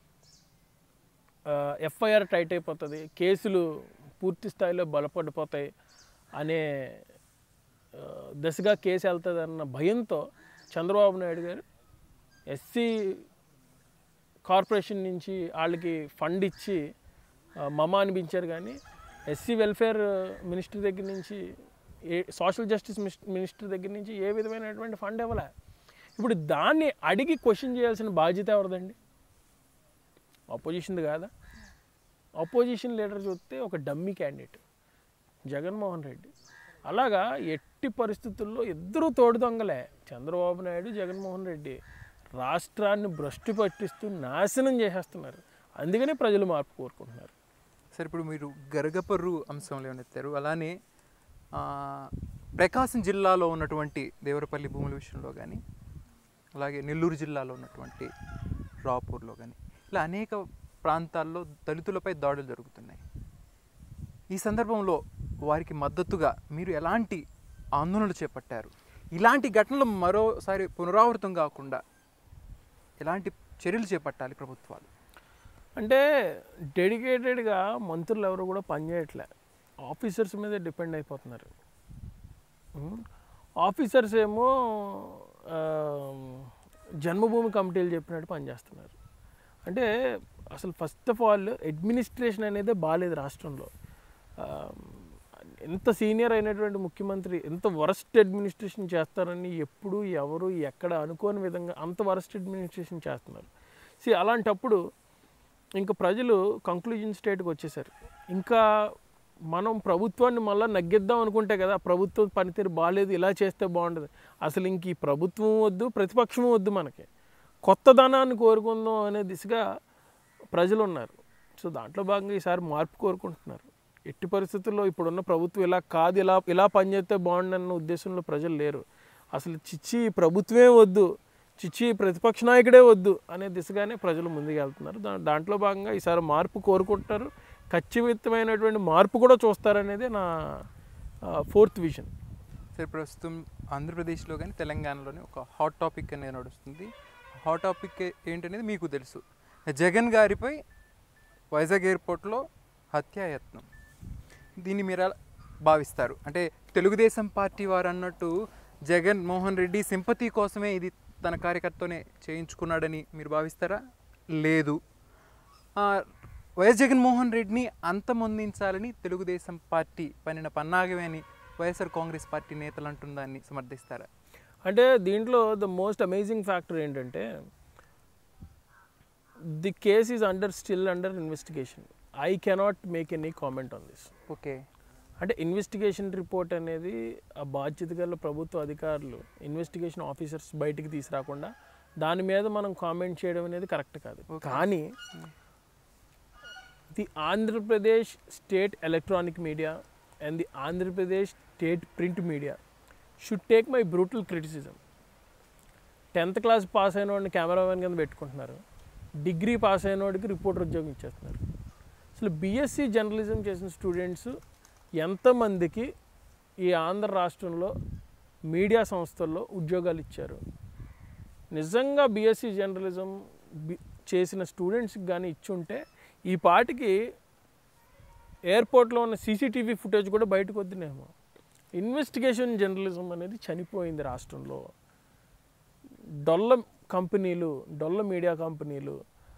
ఎఫ్ఐఆర్ టైట్ అయిపోతుంది కేసులు పూర్తి స్థాయిలో బలపడిపోతాయి అనే ఆ, దశగా కేసు వెళ్తుంది అన్న భయంతో చంద్రబాబు నాయుడు గారు ఎస్సీ కార్పొరేషన్ నుంచి వాళ్ళకి ఫండ్ ఇచ్చి ఆ, మమ అనిపించారు కానీ ఎస్సీ వెల్ఫేర్ మినిస్టర్ దగ్గర నుంచి ఏ సోషల్ జస్టిస్ మినిస్టర్ దగ్గర నుంచి ఏ విధమైనటువంటి ఫండ్ ఇవ్వలే ఇప్పుడు దాన్ని అడిగి క్వశ్చన్ చేయాల్సిన బాధ్యత ఎవరిదండి అపోజిషన్ది కాదా అపోజిషన్ లీడర్ చూస్తే ఒక డమ్మీ క్యాండిడేట్ జగన్మోహన్ రెడ్డి అలాగా ఎట్టి పరిస్థితుల్లో ఇద్దరు తోడు దొంగలే చంద్రబాబు నాయుడు జగన్మోహన్ రెడ్డి రాష్ట్రాన్ని భ్రష్టు పట్టిస్తూ నాశనం చేసేస్తున్నారు అందుకనే ప్రజలు మార్పు కోరుకుంటున్నారు సార్ ఇప్పుడు మీరు గరగపర్రు అంశంలో ఏమనెత్తారు అలానే ఆ, ప్రకాశం జిల్లాలో ఉన్నటువంటి దేవరపల్లి భూముల విషయంలో కానీ అలాగే నెల్లూరు జిల్లాలో ఉన్నటువంటి రాపూర్లో కానీ ఇలా అనేక ప్రాంతాల్లో దళితులపై దాడులు జరుగుతున్నాయి ఈ సందర్భంలో వారికి మద్దతుగా మీరు ఎలాంటి ఆందోళనలు చేపట్టారు ఇలాంటి ఘటనలు మరోసారి పునరావృతం కాకుండా ఎలాంటి చర్యలు చేపట్టాలి ప్రభుత్వాలు అంటే డెడికేటెడ్గా మంత్రులు ఎవరు కూడా పనిచేయట్లే ఆఫీసర్స్ మీద డిపెండ్ అయిపోతున్నారు ఉమ్, ఆఫీసర్స్ ఏమో ఆ, జన్మభూమి కమిటీలు చెప్పినట్టు పనిచేస్తున్నారు అంటే అసలు ఫస్ట్ ఆఫ్ ఆల్ అడ్మినిస్ట్రేషన్ అనేది బాగాలేదు రాష్ట్రంలో ఆ, ఎంత సీనియర్ అయినటువంటి ముఖ్యమంత్రి ఎంత వరస్ట్ అడ్మినిస్ట్రేషన్ చేస్తారని ఎప్పుడు ఎవరు ఎక్కడ అనుకోని విధంగా అంత వరస్ట్ అడ్మినిస్ట్రేషన్ చేస్తున్నారు సి అలాంటప్పుడు ఇంకా ప్రజలు కంక్లూజన్ స్టేట్కి వచ్చేసారు ఇంకా మనం ప్రభుత్వాన్ని మళ్ళీ నగ్గిద్దాం అనుకుంటే కదా ప్రభుత్వం పనితీరు బాగాలేదు ఇలా చేస్తే బాగుంటుంది అసలు ఇంక ఈ ప్రభుత్వం వద్దు ప్రతిపక్షం వద్దు మనకి కొత్త ధనాన్ని కోరుకుందాం అనే దిశగా ప్రజలు ఉన్నారు సో దాంట్లో భాగంగా ఈసారి మార్పు కోరుకుంటున్నారు ఎట్టి పరిస్థితుల్లో ఇప్పుడున్న ప్రభుత్వం ఇలా కాదు ఇలా ఇలా పనిచేస్తే బాగుండన్న ఉద్దేశంలో ప్రజలు లేరు అసలు చిచ్చి ఈ ప్రభుత్వమే వద్దు చిచ్చి ఈ ప్రతిపక్ష నాయకుడే వద్దు అనే దిశగానే ప్రజలు ముందుకు వెళ్తున్నారు దా దాంట్లో భాగంగా ఈసారి మార్పు కోరుకుంటున్నారు ఖచ్చితమైనటువంటి మార్పు కూడా చూస్తారనేది నా ఫోర్త్ విజన్ సరే ప్రస్తుతం ఆంధ్రప్రదేశ్లో కానీ తెలంగాణలోని ఒక హాట్ టాపిక్ అనేది నడుస్తుంది హాట్ టాపిక్ ఏంటనేది మీకు తెలుసు జగన్ గారిపై వైజాగ్ ఎయిర్పోర్ట్లో హత్యాయత్నం దీన్ని మీరు ఎలా భావిస్తారు అంటే తెలుగుదేశం పార్టీ వారు అన్నట్టు జగన్ మోహన్ రెడ్డి సింపతి కోసమే ఇది తన కార్యకర్తనే చేయించుకున్నాడని మీరు భావిస్తారా లేదు ఆ, వైఎస్ జగన్మోహన్ రెడ్డిని అంతమొందించాలని తెలుగుదేశం పార్టీ పనిన పన్నాగమే అని వైఎస్ఆర్ కాంగ్రెస్ పార్టీ నేతలు అంటుందాన్ని సమర్థిస్తారా అంటే దీంట్లో ద మోస్ట్ అమేజింగ్ ఫ్యాక్టర్ ఏంటంటే the case is under still under investigation I cannot make any comment on this okay అంటే ఇన్వెస్టిగేషన్ రిపోర్ట్ అనేది ఆ బాధ్యత గల ప్రభుత్వ అధికారులు ఇన్వెస్టిగేషన్ ఆఫీసర్స్ బయటికి తీసుకురాకుండా దాని మీద మనం కామెంట్ చేయడం అనేది కరెక్ట్ కాదు Okay. కానీ the Andhra Pradesh state electronic media and the Andhra Pradesh state print media should take my brutal criticism tenth class pass అయిన వాడిని కెమెరామెన్ కింద పెట్టుకుంటున్నారు డిగ్రీ పాస్ అయిన వాడికి రిపోర్టర్ ఉద్యోగం ఇచ్చేస్తున్నారు అసలు బీఎస్సీ జర్నలిజం చేసిన స్టూడెంట్స్ ఎంతమందికి ఈ ఆంధ్ర రాష్ట్రంలో మీడియా సంస్థల్లో ఉద్యోగాలు ఇచ్చారు నిజంగా బీఎస్సీ జర్నలిజం బి- చేసిన స్టూడెంట్స్కి కానీ ఇచ్చుంటే ఈ పాటికి ఎయిర్పోర్ట్లో ఉన్న సీసీటీవీ ఫుటేజ్ కూడా బయటకు వద్దునేమో ఇన్వెస్టిగేషన్ జర్నలిజం అనేది చనిపోయింది రాష్ట్రంలో డొల్ల కంపెనీలు డొల్ల మీడియా కంపెనీలు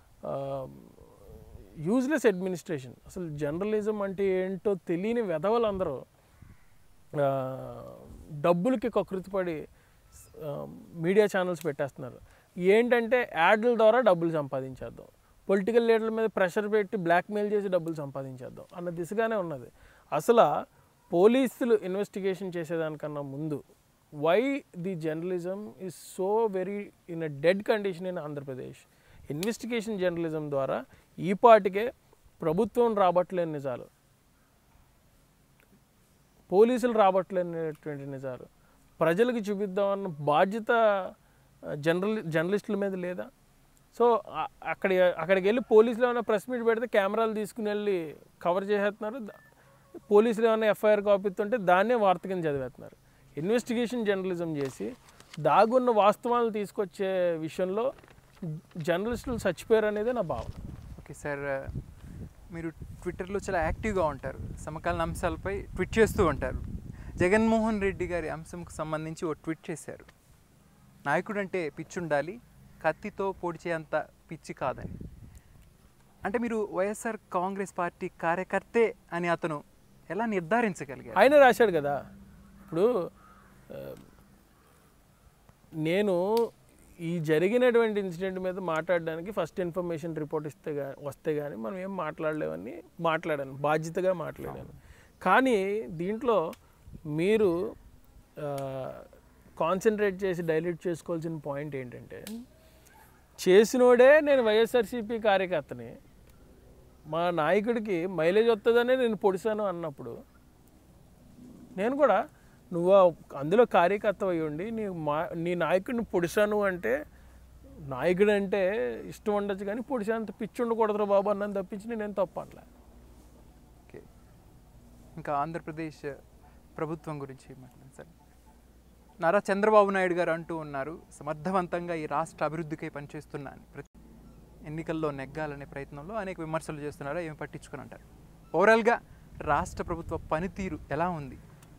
యూజ్లెస్ అడ్మినిస్ట్రేషన్ అసలు జర్నలిజం అంటే ఏంటో తెలియని వెధవలందరూ ఆ, డబ్బులకి కకృతిపడి ఆ, మీడియా ఛానల్స్ పెట్టేస్తున్నారు ఏంటంటే యాడ్ల ద్వారా డబ్బులు సంపాదించేద్దాం పొలిటికల్ లీడర్ల మీద ప్రెషర్ పెట్టి బ్లాక్మెయిల్ చేసి డబ్బులు సంపాదించేద్దాం అన్న దిశగానే ఉన్నది అసలు పోలీసులు ఇన్వెస్టిగేషన్ చేసేదానికన్నా ముందు why the journalism is so very in a dead condition in Andhra Pradesh investigation journalism ద్వారా ఈ పాటికే ప్రభుత్వం రాబట్టలేని నిజాలు పోలీసులు రాబట్టలేనటువంటి నిజాలు ప్రజలకు చూపిద్దామన్న బాధ్యత జర్నలి జర్నలిస్టుల మీద లేదా సో ఆ- అక్కడి అక్కడికి వెళ్ళి పోలీసులు ఏమైనా ప్రెస్ మీట్ పెడితే కెమెరాలు తీసుకుని వెళ్ళి కవర్ చేసేస్తున్నారు ద- పోలీసులు ఏమైనా ఎఫ్ఐఆర్ కాపీస్తుంటే దాన్నే వార్త కింద చదివేస్తున్నారు ఇన్వెస్టిగేషన్ జర్నలిజం చేసి దాగున్న వాస్తవాలను తీసుకొచ్చే విషయంలో జర్నలిస్టులు చచ్చిపోయారు అనేది నా భావన ఓకే సార్ మీరు ట్విట్టర్లో చాలా యాక్టివ్గా ఉంటారు సమకాలీన అంశాలపై ట్వీట్ చేస్తూ ఉంటారు జగన్మోహన్ రెడ్డి గారి అంశంకు సంబంధించి ఓ ట్వీట్ చేశారు నాయకుడు అంటే పిచ్చి ఉండాలి కత్తితో పొడిచేంత పిచ్చి కాదని అంటే మీరు వైఎస్ఆర్ కాంగ్రెస్ పార్టీ కార్యకర్తే అని అతను ఎలా నిర్ధారించగలిగారు ఆయన రాశాడు కదా ఇప్పుడు ఆ, నేను ఈ జరిగినటువంటి ఇన్సిడెంట్ మీద మాట్లాడడానికి ఫస్ట్ ఇన్ఫర్మేషన్ రిపోర్ట్ ఇస్తే గా వస్తే కానీ మనం ఏం మాట్లాడలేవని మాట్లాడాను బాధ్యతగా మాట్లాడాను కానీ దీంట్లో మీరు కాన్సన్ట్రేట్ చేసి డైల్యూట్ చేసుకోవాల్సిన పాయింట్ ఏంటంటే చేసినోడే నేను వైఎస్ఆర్సీపీ కార్యకర్తని మా నాయకుడికి మైలేజ్ వస్తుందనే నేను పొడిశాను అన్నప్పుడు నేను కూడా నువ్వు ఆ- అందులో కార్యకర్త అయి ఉండి నీ మా నీ నాయకుడిని పొడిశాను అంటే నాయకుడు అంటే ఇష్టం ఉండొచ్చు కానీ పొడిశానంత పిచ్చి ఉండకూడదురా బాబు అన్నది తప్పించి నేనేం తప్పు అనలే ఓకే ఇంకా ఆంధ్రప్రదేశ్ ప్రభుత్వం గురించి మాట్లాడండి సార్ నారా చంద్రబాబు నాయుడు గారు అంటూ ఉన్నారు సమర్థవంతంగా ఈ రాష్ట్ర అభివృద్ధికై పనిచేస్తున్నాను ప్రతి ఎన్నికల్లో నెగ్గాలనే ప్రయత్నంలో అనేక విమర్శలు చేస్తున్నారు ఏమి పట్టించుకుని అంటారు ఓవరాల్గా రాష్ట్ర ప్రభుత్వ పనితీరు ఎలా ఉంది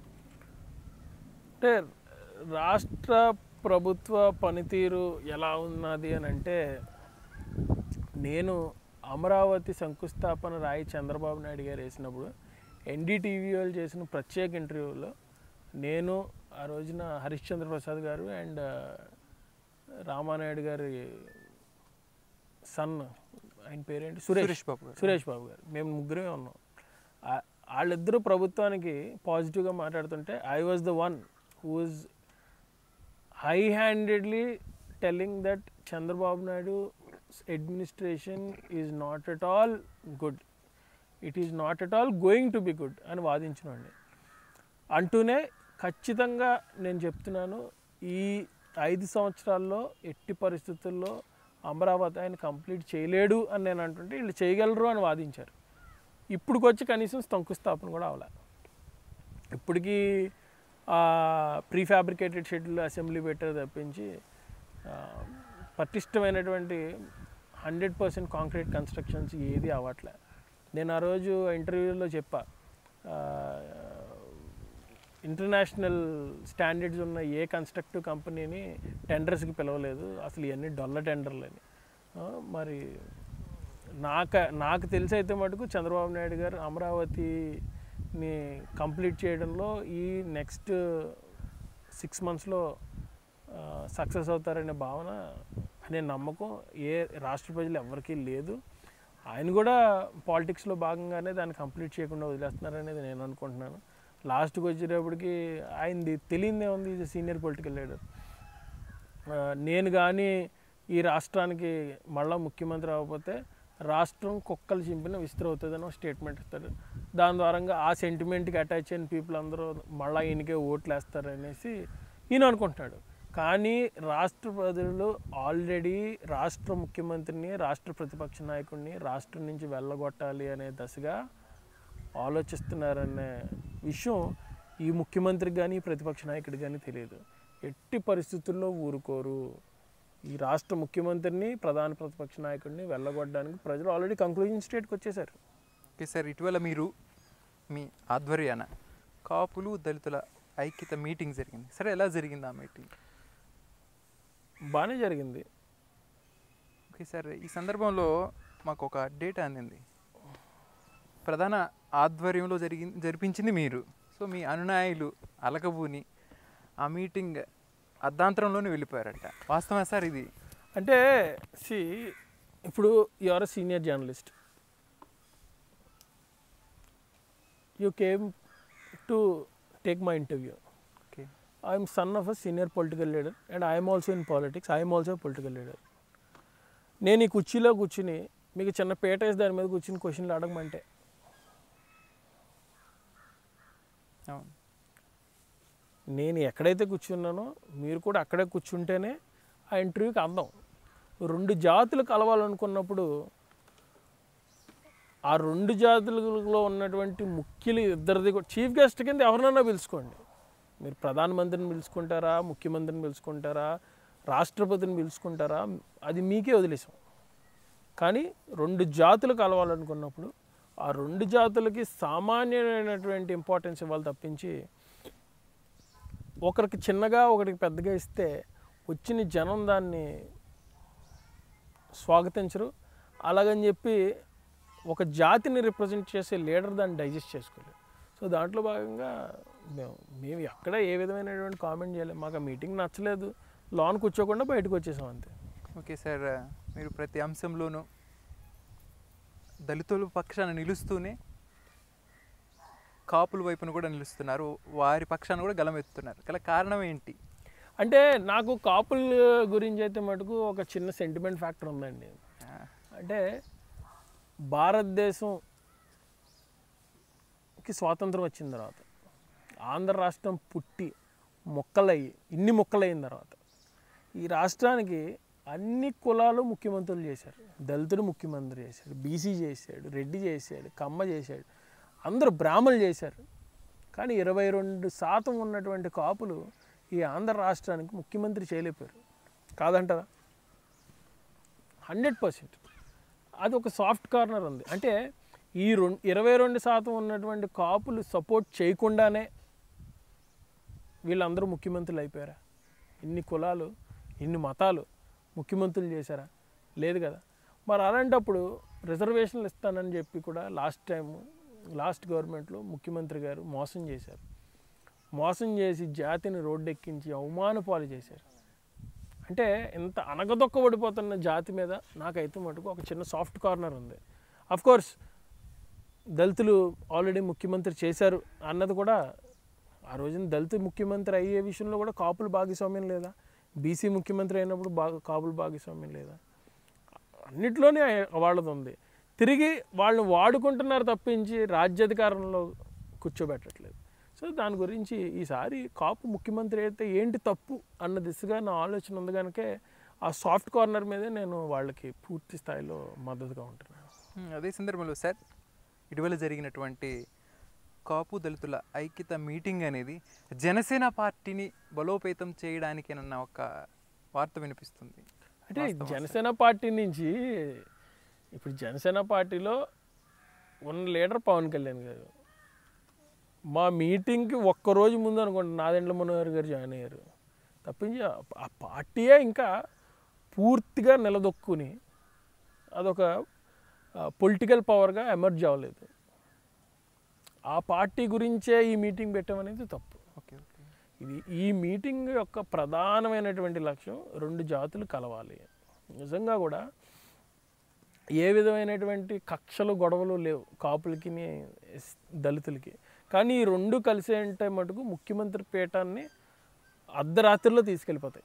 అంటే రాష్ట్ర ప్రభుత్వ పనితీరు ఎలా ఉన్నది అని అంటే నేను అమరావతి శంకుస్థాపన రాయి చంద్రబాబు నాయుడు గారు వేసినప్పుడు ఎన్డీటీవీ వాళ్ళు చేసిన ప్రత్యేక ఇంటర్వ్యూలో నేను ఆ రోజున హరిశ్చంద్ర ప్రసాద్ గారు అండ్ రామానాయుడు గారి సన్ ఆయన పేరేంటి సురేష్ సురేష్ బాబు గారు సురేష్ బాబు గారు మేము ముగ్గురే ఉన్నాం ఆ- వాళ్ళిద్దరూ ప్రభుత్వానికి పాజిటివ్గా మాట్లాడుతుంటే I was the one whose high handedly telling that Chandrababu Naidu administration is not at all good it is not at all going to be good అని వాదించినండి అంటూనే ఖచ్చితంగా నేను చెప్తున్నాను ఈ ఐదు సంవత్సరాల్లో ఎట్టి పరిస్థితుల్లో అమరావతి ఆయన కంప్లీట్ చేయలేడు అని నేను అంటుంటే వీళ్ళు చేయగలరు అని వాదించారు ఇప్పుడుకొచ్చి కనీసం శంకుస్థాపన కూడా అవ్వలే ఇప్పటికీ ప్రీ ఫ్యాబ్రికేటెడ్ షెడ్యూల్ అసెంబ్లీ పెట్టారు తప్పించి ఆ, పటిష్టమైనటువంటి హండ్రెడ్ పర్సెంట్ కాంక్రీట్ కన్స్ట్రక్షన్స్ ఏది అవ్వట్లే నేను ఆ రోజు ఇంటర్వ్యూలో చెప్పా ఆ, ఇంటర్నేషనల్ స్టాండర్డ్స్ ఉన్న ఏ కన్స్ట్రక్టివ్ కంపెనీని టెండర్స్కి పిలవలేదు అసలు ఇవన్నీ డొల్ల టెండర్లు అని ఆ, మరి నాకు నాకు తెలిసి అయితే మటుకు చంద్రబాబు నాయుడు గారు అమరావతిని కంప్లీట్ చేయడంలో ఈ నెక్స్ట్ సిక్స్ మంత్స్లో సక్సెస్ అవుతారనే భావన అనే నమ్మకం ఏ రాష్ట్ర ప్రజలు ఎవరికీ లేదు ఆయన కూడా పాలిటిక్స్లో భాగంగానే దాన్ని కంప్లీట్ చేయకుండా వదిలేస్తున్నారనేది నేను అనుకుంటున్నాను లాస్ట్కి వచ్చేటప్పటికి ఆయనది తెలియదే ఉంది ఈజ్ సీనియర్ పొలిటికల్ లీడర్ నేను కానీ ఈ రాష్ట్రానికి మళ్ళా ముఖ్యమంత్రి అవ్వకపోతే రాష్ట్రం కుక్కలు చింపిన విస్తృ అవుతుందని ఒక స్టేట్మెంట్ ఇస్తారు దాని ద్వారంగా ఆ సెంటిమెంట్కి అటాచ్ అయిన పీపుల్ అందరూ మళ్ళీ ఈయనకే ఓట్లు వేస్తారు అనేసి ఈయన అనుకుంటున్నాడు కానీ రాష్ట్ర ప్రజలు ఆల్రెడీ రాష్ట్ర ముఖ్యమంత్రిని రాష్ట్ర ప్రతిపక్ష నాయకుడిని రాష్ట్రం నుంచి వెళ్ళగొట్టాలి అనే దశగా ఆలోచిస్తున్నారనే విషయం ఈ ముఖ్యమంత్రికి కానీ ప్రతిపక్ష నాయకుడికి కానీ తెలియదు ఎట్టి పరిస్థితుల్లో ఊరుకోరు ఈ రాష్ట్ర ముఖ్యమంత్రిని ప్రధాన ప్రతిపక్ష నాయకుడిని వెళ్ళగొట్టడానికి ప్రజలు ఆల్రెడీ కంక్లూజన్ స్టేట్కి వచ్చేసారు ఓకే సార్ ఇటీవల మీరు మీ ఆధ్వర్యాన కాపులు దళితుల ఐక్యత మీటింగ్ జరిగింది సరే ఎలా జరిగింది ఆ మీటింగ్ బాగానే జరిగింది ఓకే సార్ ఈ సందర్భంలో మాకు ఒక డేటా అందింది ప్రధాన ఆధ్వర్యంలో జరిగి జరిపించింది మీరు సో మీ అనునాయులు అలకబూని ఆ మీటింగ్ అర్ధాంతరంలోనే వెళ్ళిపోయారట వాస్తవా సార్ ఇది అంటే సి ఇప్పుడు your senior journalist you came to take my interview okay I'm son of a senior political leader and I'm also in politics I'm also political leader నేను ఈ కుర్చీలో కూర్చుని మీకు చిన్న పేట వేసి దాని మీద కూర్చుని క్వశ్చన్లు అడగమంటే అవును నేను ఎక్కడైతే కూర్చున్నానో మీరు కూడా అక్కడే కూర్చుంటేనే ఆ ఇంటర్వ్యూకి అందం రెండు జాతులు కలవాలనుకున్నప్పుడు ఆ రెండు జాతులలో ఉన్నటువంటి ముఖ్యులు ఇద్దరిది కూడా చీఫ్ గెస్ట్ కింద ఎవరినైనా పిలుచుకోండి మీరు ప్రధానమంత్రిని పిలుచుకుంటారా ముఖ్యమంత్రిని పిలుచుకుంటారా రాష్ట్రపతిని పిలుచుకుంటారా అది మీకే వదిలేసాం కానీ రెండు జాతులు కలవాలనుకున్నప్పుడు ఆ రెండు జాతులకి సామాన్యమైనటువంటి ఇంపార్టెన్స్ ఇవ్వాలి తప్పించి ఒకరికి చిన్నగా ఒకరికి పెద్దగా ఇస్తే వచ్చిన జనం దాన్ని స్వాగతించరు అలాగని చెప్పి ఒక జాతిని రిప్రజెంట్ చేసే లీడర్ దాన్ని డైజెస్ట్ చేసుకోలేదు సో దాంట్లో భాగంగా మేము మేము ఎక్కడ ఏ విధమైనటువంటి కామెంట్ చేయలేదు మాకు ఆ మీటింగ్ నచ్చలేదు లోన్ కూర్చోకుండా బయటకు వచ్చేసాం అంతే ఓకే సార్ మీరు ప్రతి అంశంలోనూ దళితుల పక్షాన నిలుస్తూనే కాపుల వైపున కూడా నిలుస్తున్నారు వారి పక్షాన కూడా గలమెత్తుతున్నారు గల కారణం ఏంటి అంటే నాకు కాపుల గురించి అయితే మటుకు ఒక చిన్న సెంటిమెంట్ ఫ్యాక్టర్ ఉందండి ఆ, అంటే భారతదేశంకి స్వాతంత్రం వచ్చిన తర్వాత ఆంధ్ర రాష్ట్రం పుట్టి మొక్కలయ్యి ఇన్ని మొక్కలైన తర్వాత ఈ రాష్ట్రానికి అన్ని కులాలు ముఖ్యమంత్రులు చేశారు దళితుడు ముఖ్యమంత్రి చేశాడు బీసీ చేశాడు రెడ్డి చేశాడు కమ్మ చేశాడు అందరూ బ్రాహ్మణులు చేశారు కానీ ఇరవై రెండు శాతం ఉన్నటువంటి కాపులు ఈ ఆంధ్ర రాష్ట్రానికి ముఖ్యమంత్రి చేయలేపారు కాదంటారా హండ్రెడ్ పర్సెంట్ అది ఒక సాఫ్ట్ కార్నర్ ఉంది అంటే ఈ రెండు ఇరవై రెండు శాతం ఉన్నటువంటి కాపులు సపోర్ట్ చేయకుండానే వీళ్ళందరూ ముఖ్యమంత్రులు అయిపోయారా ఇన్ని కులాలు ఇన్ని మతాలు ముఖ్యమంత్రులు చేశారా లేదు కదా మరి అలాంటప్పుడు రిజర్వేషన్లు ఇస్తానని చెప్పి కూడా లాస్ట్ టైం లాస్ట్ గవర్నమెంట్లో ముఖ్యమంత్రి గారు మోసం చేశారు మోసం చేసి జాతిని రోడ్డెక్కించి అవమాన పాలు చేశారు అంటే ఇంత అనగదొక్కబడిపోతున్న జాతి మీద నాకైతే మటుకు ఒక చిన్న సాఫ్ట్ కార్నర్ ఉంది అఫ్ కోర్స్ దళితులు ఆల్రెడీ ముఖ్యమంత్రి చేశారు అన్నది కూడా ఆ రోజున దళిత ముఖ్యమంత్రి అయ్యే విషయంలో కూడా కాపులు భాగస్వామ్యం లేదా బీసీ ముఖ్యమంత్రి అయినప్పుడు బాగా కాపులు భాగస్వామ్యం లేదా అన్నిట్లోనే వాళ్ళది ఉంది తిరిగి వాళ్ళని వాడుకుంటున్నారు తప్పించి రాజ్యాధికారంలో కూర్చోబెట్టట్లేదు సో దాని గురించి ఈసారి కాపు ముఖ్యమంత్రి అయితే ఏంటి తప్పు అన్న దిశగా నా ఆలోచన ఉంది కనుకే ఆ సాఫ్ట్ కార్నర్ మీదే నేను వాళ్ళకి పూర్తి స్థాయిలో మద్దతుగా ఉంటున్నాను ఉమ్, అదే సందర్భంలో సార్ ఇటీవల జరిగినటువంటి కాపు దళితుల ఐక్యత మీటింగ్ అనేది జనసేన పార్టీని బలోపేతం చేయడానికేనన్న ఒక వార్త వినిపిస్తుంది అంటే జనసేన పార్టీ నుంచి ఇప్పుడు జనసేన పార్టీలో ఉన్న లీడర్ పవన్ కళ్యాణ్ గారు మా మీటింగ్కి ఒక్కరోజు ముందు అనుకోండి నాదెండ్ల మనోహర్ గారు జాయిన్ అయ్యారు తప్పించి ఆ- ఆ పార్టీయే ఇంకా పూర్తిగా నిలదొక్కుని అదొక పొలిటికల్ పవర్గా ఎమర్జ్ అవ్వలేదు ఆ పార్టీ గురించే ఈ మీటింగ్ పెట్టామనేది తప్పు ఓకే ఓకే ఇది ఈ మీటింగ్ యొక్క ప్రధానమైనటువంటి లక్ష్యం రెండు జాతులు కలవాలి నిజంగా కూడా ఏ విధమైనటువంటి కక్షలు గొడవలు లేవు కాపులకి ఎస్- దళితులకి కానీ ఈ రెండు కలిసే అంటే మటుకు ముఖ్యమంత్రి పీఠాన్ని అర్ధరాత్రిలో తీసుకెళ్ళిపోతాయి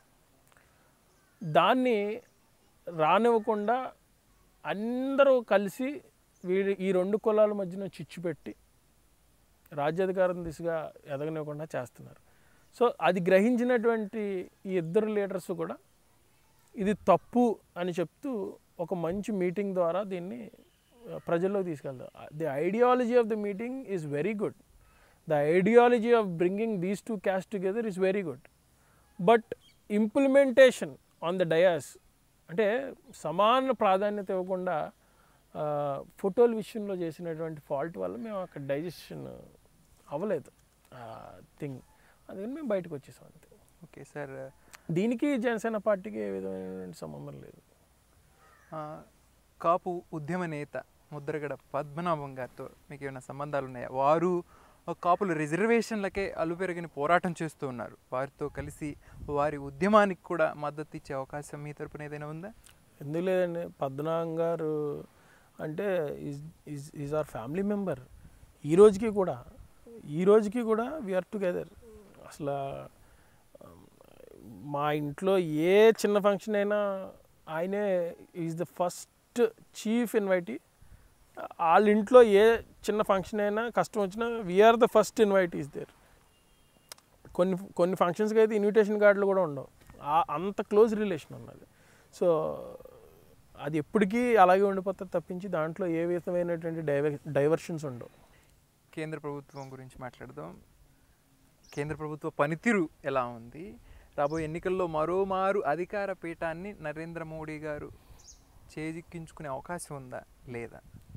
దాన్ని రానివ్వకుండా అందరూ కలిసి వీడి ఈ రెండు కులాల మధ్యన చిచ్చు పెట్టి రాజ్యాధికారం దిశగా ఎదగనివ్వకుండా చేస్తున్నారు సో అది గ్రహించినటువంటి ఈ ఇద్దరు లీడర్స్ కూడా ఇది తప్పు అని చెప్తూ ఒక మంచి మీటింగ్ ద్వారా దీన్ని ఆ, ప్రజల్లోకి తీసుకెళ్తారు the ideology of the meeting is very good the ideology of bringing these two caste together is very good but implementation on the dais అంటే సమాన ప్రాధాన్యత ఇవ్వకుండా ఆ, ఫోటోల విషయంలో చేసినటువంటి ఫాల్ట్ వల్ల మేము అక్కడ డైజెషన్ అవ్వలేదు థింగ్ అందుకని మేము బయటకు వచ్చేసాం అంతే ఓకే సార్ దీనికి జనసేన పార్టీకి ఏ విధమైనటువంటి సంబంధం లేదు ఆ, కాపు ఉద్యమ నేత ముద్రగడ పద్మనాభం గారితో మీకు ఏమైనా సంబంధాలు ఉన్నాయా వారు ఆ, కాపుల రిజర్వేషన్లకే అలుపెరగని పోరాటం చేస్తూ ఉన్నారు వారితో కలిసి వారి ఉద్యమానికి కూడా మద్దతు ఇచ్చే అవకాశం మీ తరపున ఏదైనా ఉందా ఎందుకు లేదండి పద్మనాభం గారు అంటే is is is our family member ఈ రోజుకి కూడా ఈ రోజుకి కూడా వీఆర్ టుగెదర్ అసలు ఆ, మా ఇంట్లో ఏ చిన్న ఫంక్షన్ అయినా ఆయనే is the first chief invitee వాళ్ళ ఇంట్లో ఏ చిన్న ఫంక్షన్ అయినా కష్టం వచ్చినా we're the first invite is there కొన్ని కొన్ని ఫంక్షన్స్కి అయితే ఇన్విటేషన్ కార్డులు కూడా ఉండవు ఆ- అంత క్లోజ్ రిలేషన్ ఉన్నది సో అది ఎప్పటికీ అలాగే ఉండిపోతుంది తప్పించి దాంట్లో ఏ విధమైనటువంటి డైవర్ డైవర్షన్స్ ఉండవు కేంద్ర ప్రభుత్వం గురించి మాట్లాడదాం కేంద్ర ప్రభుత్వ పనితీరు ఎలా ఉంది రాబోయే ఎన్నికల్లో మరోమారు అధికార పీఠాన్ని నరేంద్ర మోడీ గారు చేజిక్కించుకునే అవకాశం ఉందా లేదా